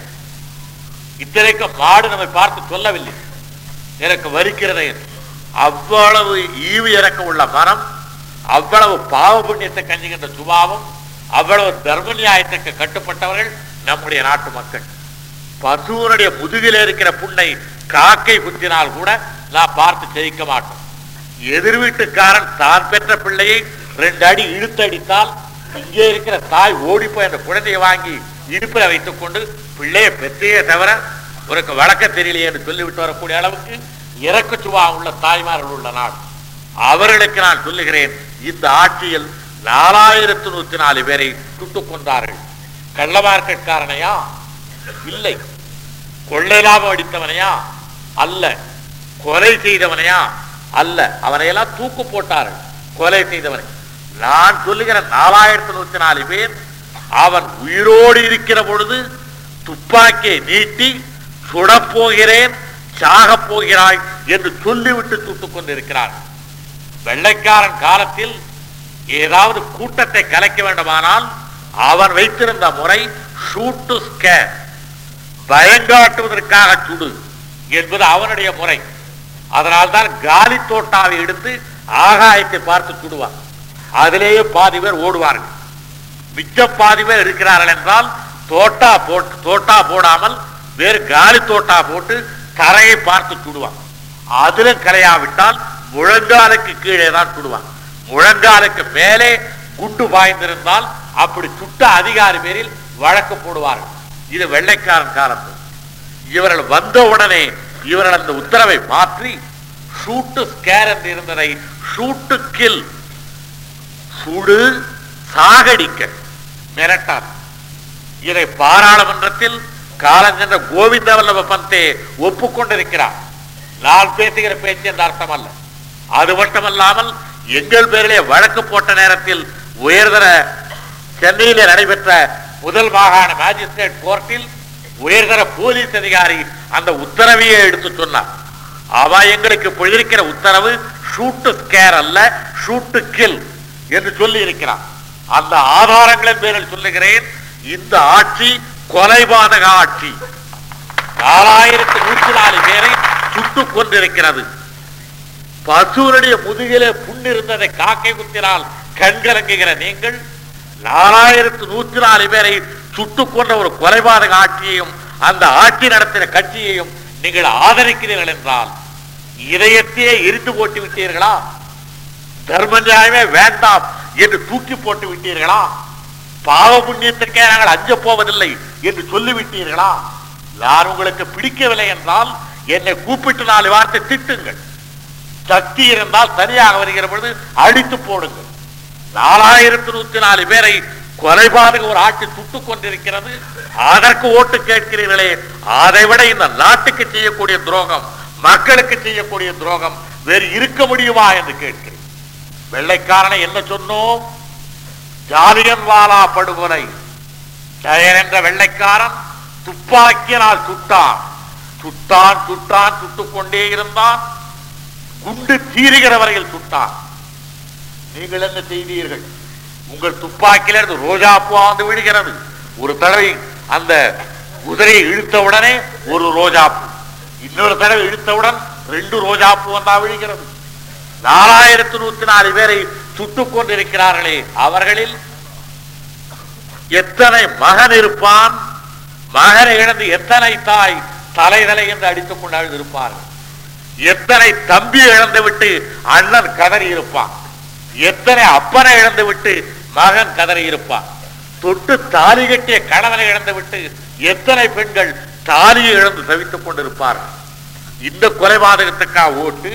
இத்தனைக்கும் மாடு நம்மை பார்த்து சொல்லவில்லை எனக்கு வலிக்கிறதே என்று. அவ்வளவு ஈவு இறக்கம் உள்ள மனம் அவ்வளவு பாவ புண்ணியத்தை கஞ்சுகின்ற சுபாவம் அவ்வளவு தர்ம நியாயத்துக்கு கட்டுப்பட்டவர்கள் நம்முடைய நாட்டு மக்கள் பசுவனுடைய முதுகில இருக்கிற புண்ணை காக்கை குத்தினால் கூட நான் பார்த்து ஜெயிக்க மாட்டோம் எதிர் வீட்டுக்காரன் தான் பெற்ற பிள்ளையை ரெண்டு அடி இழுத்து அடித்தால் இங்கே இருக்கிற தாய் ஓடி போய் அந்த குழந்தையை வாங்கி இடுப்பில் வைத்துக் கொண்டு பிள்ளையை பெற்றையே தவிர உனக்கு வழக்க தெரியலையே என்று சொல்லிவிட்டு வரக்கூடிய அளவுக்கு இறக்க சுபா உள்ள தாய்மார்கள் உள்ள நாடு அவர்களுக்கு நான் சொல்லுகிறேன் இந்த ஆட்சியில் நாலாயிரத்து நூத்தி நாலு பேரை சுட்டுக் கொண்டார்கள் கள்ள மார்க்கெட்காரனையா இல்லை கொள்ளை லாபம் அடித்தவனையா அல்ல கொலை செய்தவனையா அல்ல அவனையெல்லாம் தூக்கு போட்டார்கள் கொலை செய்தவனை நான் சொல்லுகிற நாலாயிரத்தி நூத்தி நாலு பேர் அவன் உயிரோடு இருக்கிற பொழுது துப்பாக்கியை நீட்டி சுடப் போகிறேன் சாகப் போகிறாய் என்று சொல்லிவிட்டு சுட்டுக் கொண்டிருக்கிறார் வெள்ளைக்காரன் காலத்தில் ஏதாவது கூட்டத்தை கலைக்க வேண்டுமானால் அவன் வைத்திருந்த முறை ஷூட் டு ஸ்கேர் பயங்காட்டுவதற்காக சுடு என்பது அவனுடைய முறை அதனால்தான் காலி தோட்டாவை எடுத்து ஆகாயத்தை பார்த்து சுடுவான் அதிலேயே பாதி பேர் ஓடுவார்கள் மிச்ச பாதி பேர் இருக்கிறார்கள் என்றால் தோட்டா போட்டு தோட்டா போடாமல் வேறு காலி தோட்டா போட்டு தரையை பார்த்து சுடுவான் அதிலும் கரையாவிட்டால் முழங்காலுக்கு கீழே தான் சுடுவான் முழங்காலுக்கு மேலே குண்டு பாய்ந்திருந்தால் அப்படி சுட்ட அதிகாரி பேரில் வழக்கு போடுவார்கள் இது வெள்ளைக்காரன் காலத்து இவர்கள் வந்த உடனே இவர்கள் அந்த உத்தரவை மாற்றி ஷூட்டு ஸ்கேர் என்று இருந்ததை ஷூட்டு கில் சுடு சாகடிக்க மிரட்டார் இதை பாராளுமன்றத்தில் காலஞ்சென்ற கோவிந்த வல்லப பந்தே ஒப்புக்கொண்டிருக்கிறார் நான் பேசுகிற பேச்சு என்ற அர்த்தம் அல்ல அது மட்டுமல்லாமல் எங்கள் பேரிலே வழக்கு போட்ட நேரத்தில் உயர்தர சென்னையிலே நடைபெற்ற முதல் மாகாண மேஜிஸ்ட்ரேட் கோர்ட்டில் உயர்தர போலீஸ் அதிகாரி அந்த உத்தரவையே எடுத்து சொன்னார் அவ எங்களுக்கு பொழுதிருக்கிற உத்தரவு ஷூட்டு ஸ்கேர் அல்ல ஷூட்டு கில் என்று சொல்லி இருக்கிறார் அந்த ஆதாரங்களின் பேரில் சொல்லுகிறேன் இந்த ஆட்சி கொலைபாதக ஆட்சி நாலாயிரத்து நூற்றி நாலு பேரை சுட்டுக் கொண்டிருக்கிறது பசுவனுடைய முதுகிலே புண் இருந்ததை காக்கை குத்தினால் கண்கலங்குகிற நீங்கள் நாலாயிரத்து நூற்றி நாலு பேரை சுட்டுக் கொண்ட ஒரு கொலைபாதக ஆட்சியையும் அந்த ஆட்சி நடத்தின கட்சியையும் நீங்கள் ஆதரிக்கிறீர்கள் என்றால் இதயத்தையே எரிந்து போட்டு விட்டீர்களா தர்ம நியாயமே வேண்டாம் என்று தூக்கி போட்டு விட்டீர்களா பாவ புண்ணியத்திற்கே நாங்கள் அஞ்ச போவதில்லை என்று சொல்லிவிட்டீர்களா நான் உங்களுக்கு பிடிக்கவில்லை என்றால் என்னை கூப்பிட்டு நாலு வார்த்தை திட்டுங்கள் சக்தி இருந்தால் தனியாக வருகிற பொழுது அடித்து போடுங்கள் நாலாயிரத்து நூத்தி நாலு பேரை கொலைபாதக ஒரு ஆட்சி சுட்டுக் கொண்டிருக்கிறது அதற்கு ஓட்டு கேட்கிறீர்களே அதை விட இந்த நாட்டுக்கு செய்யக்கூடிய துரோகம் மக்களுக்கு செய்யக்கூடிய துரோகம் வேறு இருக்க முடியுமா என்று கேட்கிறேன் வெள்ளைக்காரனை என்ன சொன்னோம் ஜாலியன் வாலா படுகொலை ஜெயன் என்ற வெள்ளைக்காரன் துப்பாக்கியினால் சுட்டான் சுட்டான் சுட்டான் சுட்டுக் கொண்டே இருந்தான் குண்டு தீருகிற வரையில் சுட்டான் நீங்கள் என்ன செய்தீர்கள் உங்கள் துப்பாக்கியிலிருந்து ரோஜா பூ வந்து விடுகிறது ஒரு தடவை அந்த குதிரையை இழுத்த உடனே ஒரு ரோஜா பூ இன்னொரு தடவை இழுத்தவுடன் ரெண்டு ரோஜா பூ வந்தா விழுகிறது நாலாயிரத்து நூத்தி நாலு பேரை சுட்டுக் கொண்டிருக்கிறார்களே அவர்களில் எத்தனை மகன் இருப்பான் மகனை இழந்து எத்தனை தாய் தலை தலை என்று அடித்துக் கொண்டு அழுதிருப்பார்கள் எத்தனை தம்பி இழந்து விட்டு அண்ணன் கதறி இருப்பான் எத்தனை அப்பனை இழந்து விட்டு மகன் கதறி இருப்பான் தொட்டு தாலி கட்டிய கணவனை இழந்து விட்டு எத்தனை பெண்கள் தாலியை இழந்து தவித்துக் கொண்டிருப்பார்கள் இந்த கொலைபாதகத்துக்கா ஓட்டு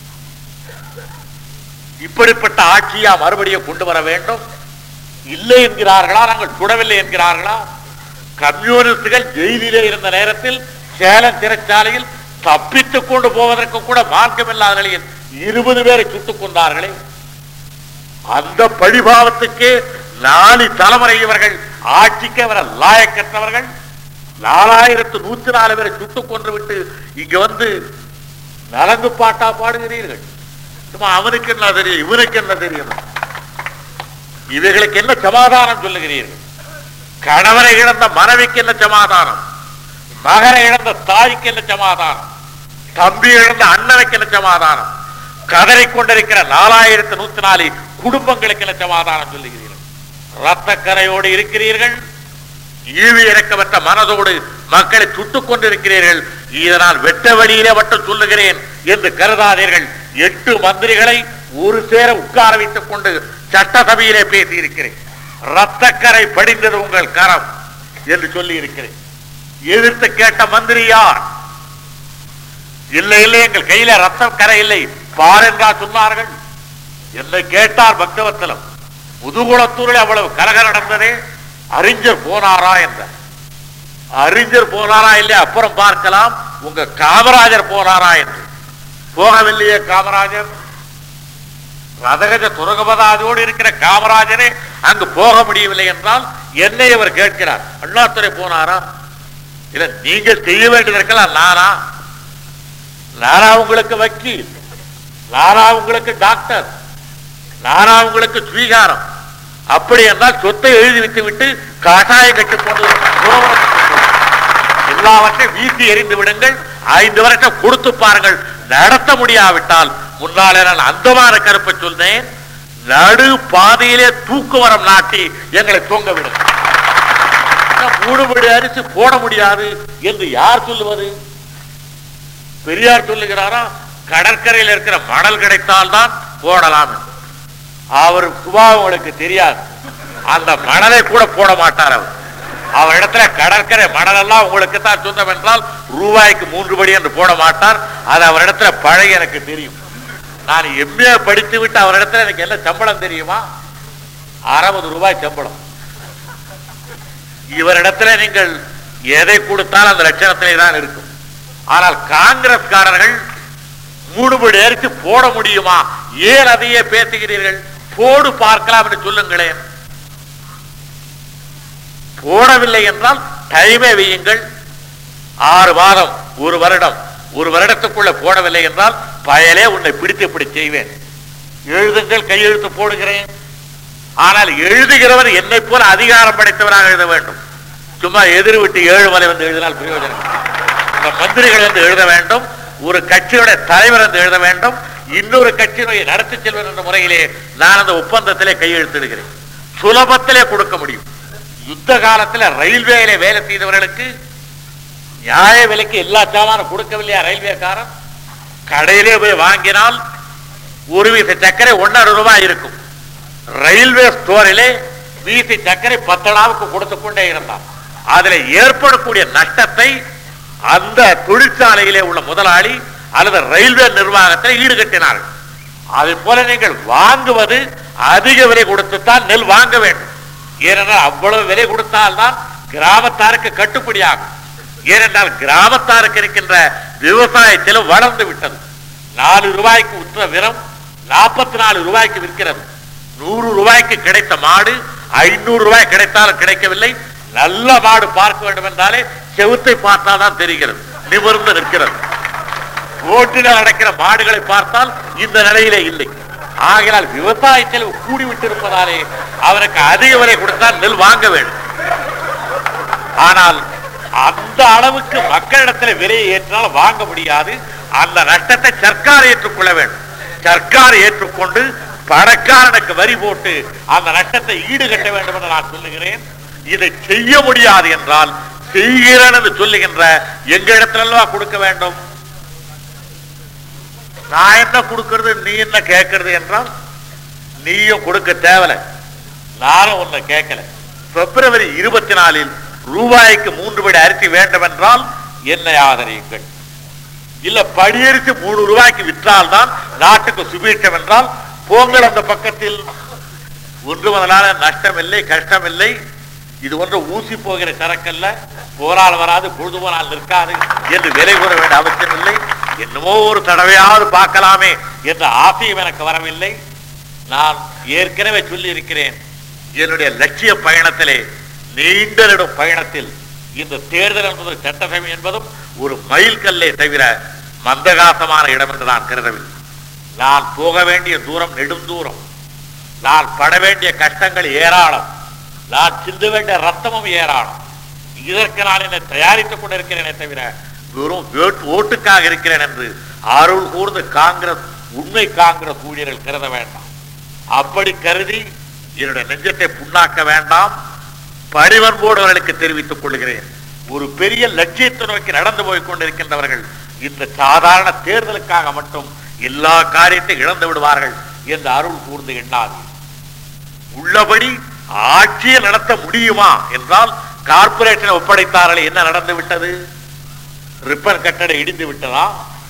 இப்படிப்பட்ட ஆட்சியா மறுபடியும் கொண்டு வர வேண்டும் இல்லை என்கிறார்களா நாங்கள் சுடவில்லை என்கிறார்களா கம்யூனிஸ்டுகள் ஜெயிலிலே இருந்த நேரத்தில் சேலம் சிறைச்சாலையில் தப்பித்துக் கொண்டு போவதற்கு கூட மார்க்கமில்லாத நிலையில் இருபது பேரை சுட்டுக் கொண்டார்களே அந்த பழிபாவத்துக்கு நாலு தலைமுறை இவர்கள் ஆட்சிக்கு அவர லாயக்கற்றவர்கள் நாலாயிரத்து நூத்தி நாலு பேரை சுட்டுக் கொன்று விட்டு இங்க வந்து நலங்கு பாட்டா பாடுகிறீர்கள் சும்மா அவனுக்கு என்ன தெரியும் இவனுக்கு என்ன தெரியும் இவைகளுக்கு என்ன சமாதானம் சொல்லுகிறீர்கள் கணவரை இழந்த மனைவிக்கு என்ன சமாதானம் மகனை இழந்த தாய்க்கு என்ன சமாதானம் தம்பி இழந்த அண்ணனுக்கு என்ன சமாதானம் கதறிக் கொண்டிருக்கிற நாலாயிரத்து நூத்தி நாலு குடும்பங்களுக்கு என்ன சமாதானம் சொல்லுகிறீர்கள் ரத்தக்கரையோடு இருக்கிறீர்கள் ஈவி இறக்கமற்ற மனதோடு மக்களை சுட்டுக் கொண்டிருக்கிறீர்கள் இதனால் வெட்ட வழியிலே மட்டும் சொல்லுகிறேன் என்று கருதாதீர்கள் எட்டு மந்திரிகளை ஒரு சேர உட்கார வைத்துக் கொண்டு சட்டசபையிலே பேசி இருக்கிறேன் ரத்தக்கரை படிந்தது உங்கள் கரம் என்று சொல்லி இருக்கிறேன் எதிர்த்து கேட்ட மந்திரி யார் இல்லை இல்லை எங்கள் கையில ரத்தம் கரை இல்லை பார் என்றா சொன்னார்கள் என்னை கேட்டார் பக்தவத்தலம் முதுகுளத்தூரில் அவ்வளவு கலக நடந்ததே அறிஞர் போனாரா என்றார் அறிஞர் போனாரா இல்லையா அப்புறம் பார்க்கலாம் உங்க காமராஜர் போனாரா என்று போகவில்லையே காமராஜர் ரதகஜ துரகபதாதியோடு இருக்கிற காமராஜரே அங்கு போக முடியவில்லை என்றால் என்னை அவர் கேட்கிறார் அண்ணாதுரை போனாரா இல்ல நீங்க செய்ய வேண்டியதற்கெல்லாம் நானா நானா உங்களுக்கு வக்கீல் நானா உங்களுக்கு டாக்டர் நானா உங்களுக்கு ஸ்வீகாரம் அப்படி என்றால் சொத்தை எழுதி வைத்து விட்டு காஷாயம் கட்டி போட்டு உறவரம் எல்லாவற்றையும் வீசி எறிந்து விடுங்கள் ஐந்து வருஷம் கொடுத்து பாருங்கள் நடத்த முடியாவிட்டால் முன்னாலே நான் அந்தமான கருப்பை சொன்னேன் நடு பாதையிலே தூக்குவரம் நாட்டி எங்களை தூங்க விடுங்க மூணு படி அரிசி போட முடியாது என்று யார் சொல்லுவது பெரியார் சொல்லுகிறாரா கடற்கரையில் இருக்கிற மணல் கிடைத்தால் தான் போடலாம் என்று. அவர் சுபாவம் உங்களுக்கு தெரியாது அந்த மணலை கூட போட மாட்டார் அவர் அவர் இடத்துல கடற்கரை மணல் எல்லாம் உங்களுக்கு தான் சொந்தம் என்றால் ரூபாய்க்கு மூன்று படி என்று போட மாட்டார் அது அவர் இடத்துல பழகி எனக்கு தெரியும் நான் எம்ஏ படித்து விட்டு அவர் இடத்துல எனக்கு என்ன சம்பளம் தெரியுமா அறுபது ரூபாய் சம்பளம் இவரிடத்துல நீங்கள் எதை கொடுத்தாலும் அந்த லட்சணத்திலே தான் இருக்கும் ஆனால் காங்கிரஸ்காரர்கள் மூணு படி அரிசி போட முடியுமா ஏன் அதையே பேசுகிறீர்கள் போடு பார்க்கலாம் என்று சொல்லுங்களேன் போடவில்லை என்றால் டைமே வையுங்கள் ஆறு மாதம் ஒரு வருடம் ஒரு வருடத்துக்குள்ள போடவில்லை என்றால் பயலே உன்னை பிடித்து இப்படி செய்வேன் எழுதுங்கள் கையெழுத்து போடுகிறேன் ஆனால் எழுதுகிறவர் என்னை போல அதிகாரம் படைத்தவராக எழுத வேண்டும் சும்மா எதிர் விட்டு ஏழு மலை வந்து எழுதினால் பிரயோஜனம் இல்லை. இந்த மந்திரிகள் வந்து எழுத வேண்டும் ஒரு கட்சியோட தலைவர் வந்து எழுத வேண்டும் இன்னொரு கட்சியினுடைய நடத்தி செல்வர் என்ற முறையிலே நான் அந்த ஒப்பந்தத்திலே கையெழுத்திடுகிறேன் சுலபத்திலே கொடுக்க முடியும் யுத்த காலத்தில் ரயில்வேயிலே வேலை செய்தவர்களுக்கு நியாய விலைக்கு எல்லா சாமானும் கொடுக்கவில்லையா ரயில்வேக்காரன் கடையிலே போய் வாங்கினால் ஒரு வீச சர்க்கரை ஒன்னரை ரூபாய் இருக்கும் ரயில்வே ஸ்டோரிலே வீசி சர்க்கரை பத்தனாவுக்கு கொடுத்து கொண்டே இருந்தான் அதுல ஏற்படக்கூடிய நஷ்டத்தை அந்த தொழிற்சாலையிலே உள்ள முதலாளி அல்லது ரயில்வே நிர்வாகத்தில் ஈடுகட்டினார்கள் அதை போல நீங்கள் வாங்குவது அதிக விலை கொடுத்துத்தான் நெல் வாங்க வேண்டும் ஏனென்றால் அவ்வளவு விலை கொடுத்தால்தான் கிராமத்தாருக்கு கட்டுப்படியாகும் ஏனென்றால் கிராமத்தாருக்கு இருக்கின்ற விவசாய செலவு வளர்ந்து விட்டது நாலு ரூபாய்க்கு உற்ற விரம் நாற்பத்தி நாலு ரூபாய்க்கு விற்கிறது நூறு ரூபாய்க்கு கிடைத்த மாடு ஐநூறு ரூபாய் கிடைத்தாலும் கிடைக்கவில்லை நல்ல மாடு பார்க்க வேண்டும் என்றாலே செவுத்தை பார்த்தாதான் தெரிகிறது நிமிர்ந்து நிற்கிறது ரோட்டில் நடக்கிற மாடுகளை பார்த்தால் இந்த நிலையிலே இல்லை ஆகையால் விவசாய செலவு கூடிவிட்டு இருப்பதாலே அவருக்கு அதிக விலை கொடுத்தால் நெல் வாங்க வேண்டும் ஆனால் அந்த அளவுக்கு மக்களிடத்தில் விலையை ஏற்றினால் வாங்க முடியாது அந்த நஷ்டத்தை சர்க்கார் ஏற்றுக்கொள்ள வேண்டும் சர்க்கார் ஏற்றுக்கொண்டு பணக்காரனுக்கு வரி போட்டு அந்த நஷ்டத்தை ஈடுகட்ட வேண்டும் என்று நான் சொல்லுகிறேன் இதை செய்ய முடியாது என்றால் செய்கிறேன் என்று சொல்லுகின்ற எங்க இடத்துல கொடுக்க வேண்டும் நான் என்ன கொடுக்கிறது நீ என்ன கேட்கறது என்றால் நீயும் கொடுக்க தேவலை நானும் உன்னை கேட்கல பிப்ரவரி இருபத்தி நாலில் ரூபாய்க்கு மூன்று படி அரிசி வேண்டும் என்றால் என்னை ஆதரியுங்கள் இல்ல படியரிசி மூணு ரூபாய்க்கு விற்றால்தான் நாட்டுக்கு சுபீட்சம் என்றால் போங்கள் அந்த பக்கத்தில் ஒன்று முதலான நஷ்டம் இல்லை கஷ்டம் இல்லை இது ஒன்று ஊசி போகிற சரக்கல்ல போரால் வராது பொழுது போனால் நிற்காது என்று விலை கூற வேண்டிய அவசியம் இல்லை என்னமோ ஒரு தடவையாவது பார்க்கலாமே என்ற ஆசையும் எனக்கு வரவில்லை நான் ஏற்கனவே சொல்லி இருக்கிறேன் என்னுடைய லட்சிய பயணத்திலே நீண்ட நெடும் பயணத்தில் இந்த தேர்தல் என்பது சட்டசபை என்பதும் ஒரு மைல் கல்லே தவிர மந்தகாசமான இடம் என்று நான் கருதவில்லை நான் போக வேண்டிய தூரம் நெடுந்தூரம் நான் பட வேண்டிய கஷ்டங்கள் ஏராளம் நான் சிந்த வேண்டிய ரத்தமும் ஏராளம் இதற்கு நான் என்னை தயாரித்துக் கொண்டிருக்கிறேனே தவிர வெறும் வேட்- ஓட்டுக்காக இருக்கிறேன் என்று அருள் கூர்ந்து காங்கிரஸ் உண்மை காங்கிரஸ் ஊழியர்கள் கருத வேண்டாம் அப்படி கருதி என்னுடைய நெஞ்சத்தை புண்ணாக்க வேண்டாம் பணிவன்போடு அவர்களுக்கு தெரிவித்துக் கொள்கிறேன் ஒரு பெரிய லட்சியத்தை நோக்கி நடந்து போய் கொண்டிருக்கின்றவர்கள் இந்த சாதாரண தேர்தலுக்காக மட்டும் எல்லா காரியத்தையும் இழந்து விடுவார்கள் என்று அருள் கூர்ந்து எண்ணாது உள்ளபடி ஆட்சியை நடத்த முடியுமா என்றால் கார்ப்பரேஷனை ஒப்படைத்தார்களே என்ன நடந்து விட்டது ரிப்பன் கட்டடம் இடிந்து விட்டதா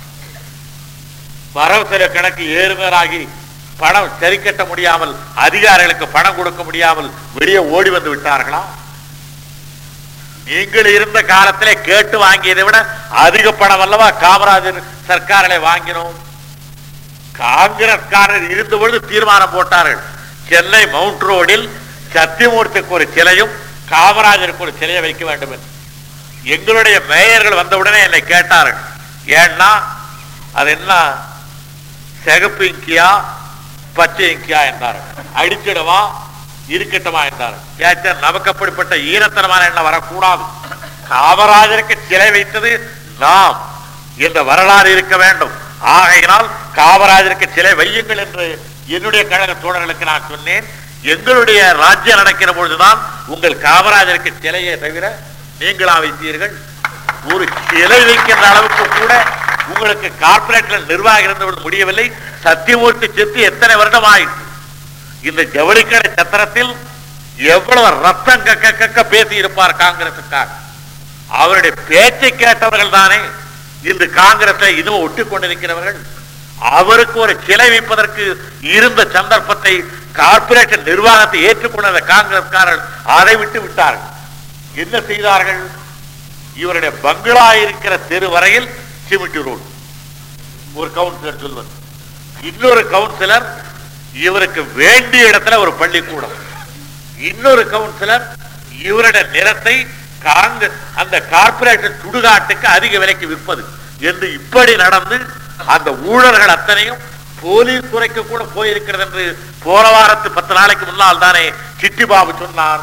வரவு செலவு கணக்கு ஏறுமேறாகி பணம் சரி கட்ட முடியாமல் அதிகாரிகளுக்கு பணம் கொடுக்க முடியாமல் வெளியே ஓடி வந்து விட்டார்களா நீங்கள் இருந்த காலத்திலே கேட்டு வாங்கியதை விட அதிக பணம் அல்லவா காமராஜர் சர்க்காரிலே வாங்கினோம் காங்கிரஸ்காரர் இருந்த பொழுது தீர்மானம் போட்டார்கள் சென்னை மவுண்ட் ரோடில் சத்தியமூர்த்திக்கு ஒரு சிலையும் காமராஜருக்கு ஒரு சிலையை வைக்க வேண்டும் என்று எங்களுடைய மேயர்கள் வந்தவுடனே என்னை கேட்டார்கள் ஏன்னா அது என்ன சிகப்பு இங்கியா பச்சை இங்கியா என்றார் அடிச்சிடவா இருக்கட்டுமா என்றார் கேட்ட நமக்கு அப்படிப்பட்ட ஈரத்தனமான எண்ணம் வரக்கூடாது காமராஜருக்கு சிலை வைத்தது நாம் என்ற வரலாறு இருக்க வேண்டும் ஆகையினால் காமராஜருக்கு சிலை வையுங்கள் என்று என்னுடைய கழக தோழர்களுக்கு நான் சொன்னேன் எங்களுடைய ராஜ்யம் நடக்கிற பொழுதுதான் உங்கள் காமராஜருக்கு சிலையை தவிர நீங்களா வைத்தீர்கள் ஒரு சிலை வைக்கின்ற அளவுக்கு கூட உங்களுக்கு கார்பரேட்ல நிர்வாகம் இருந்தவர்கள் முடியவில்லை சத்தியமூர்த்தி செத்து எத்தனை வருடம் ஆயிற்று இந்த ஜவுளிக்கடை சத்திரத்தில் எவ்வளவு ரத்தம் கக்க கக்க பேசி இருப்பார் காங்கிரசுக்காக அவருடைய பேச்சை கேட்டவர்கள் தானே இன்று காங்கிரஸை இன்னும் ஒட்டி கொண்டிருக்கிறவர்கள் அவருக்கு ஒரு சிலை வைப்பதற்கு இருந்த சந்தர்ப்பத்தை கார்பரேஷன் நிர்வாகத்தை ஏற்றுக்கொண்ட காங்கிரஸ்காரர்கள் அதை விட்டு விட்டார்கள் என்ன செய்தார்கள் இவருடைய பங்களா இருக்கிற தெரு வரையில் சிமிட்டி ரோடு ஒரு கவுன்சிலர் சொல்வது இன்னொரு கவுன்சிலர் இவருக்கு வேண்டிய இடத்துல ஒரு பள்ளிக்கூடம் இன்னொரு கவுன்சிலர் இவருடைய நிலத்தை காங்கிரஸ் அந்த கார்பரேஷன் சுடுகாட்டுக்கு அதிக விலைக்கு விற்பது என்று இப்படி நடந்து அந்த ஊழல்கள் அத்தனையும் போலீஸ் துறைக்கு கூட போயிருக்கிறது என்று போன வாரத்து பத்து நாளைக்கு முன்னால் தானே சிட்டி பாபு சொன்னார்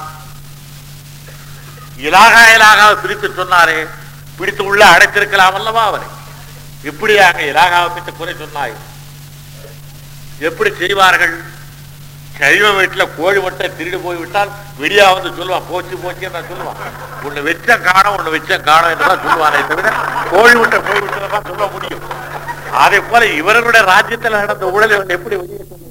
இலாகா இலாகா பிரித்து சொன்னாரே பிடித்து உள்ள அடைத்திருக்கலாம் அல்லவா அவரை இப்படி அங்க இலாகாவை பற்றி குறை சொன்னாய் எப்படி செய்வார்கள் சைவ வீட்டுல கோழி முட்டை திருடி போய் விட்டால் விடியா வந்து சொல்லுவான் போச்சு போச்சு நான் சொல்லுவான் ஒண்ணு வெச்ச காணோம் ஒண்ணு வெச்ச காணோம் என்றுதான் சொல்லுவானே தவிர கோழி முட்டை போய் விட்டதான் சொல்ல முடியும் அதே போல இவர்களுடைய ராஜ்யத்தில் நடந்த ஊழலை இவன் எப்படி வெளியே சொல்ல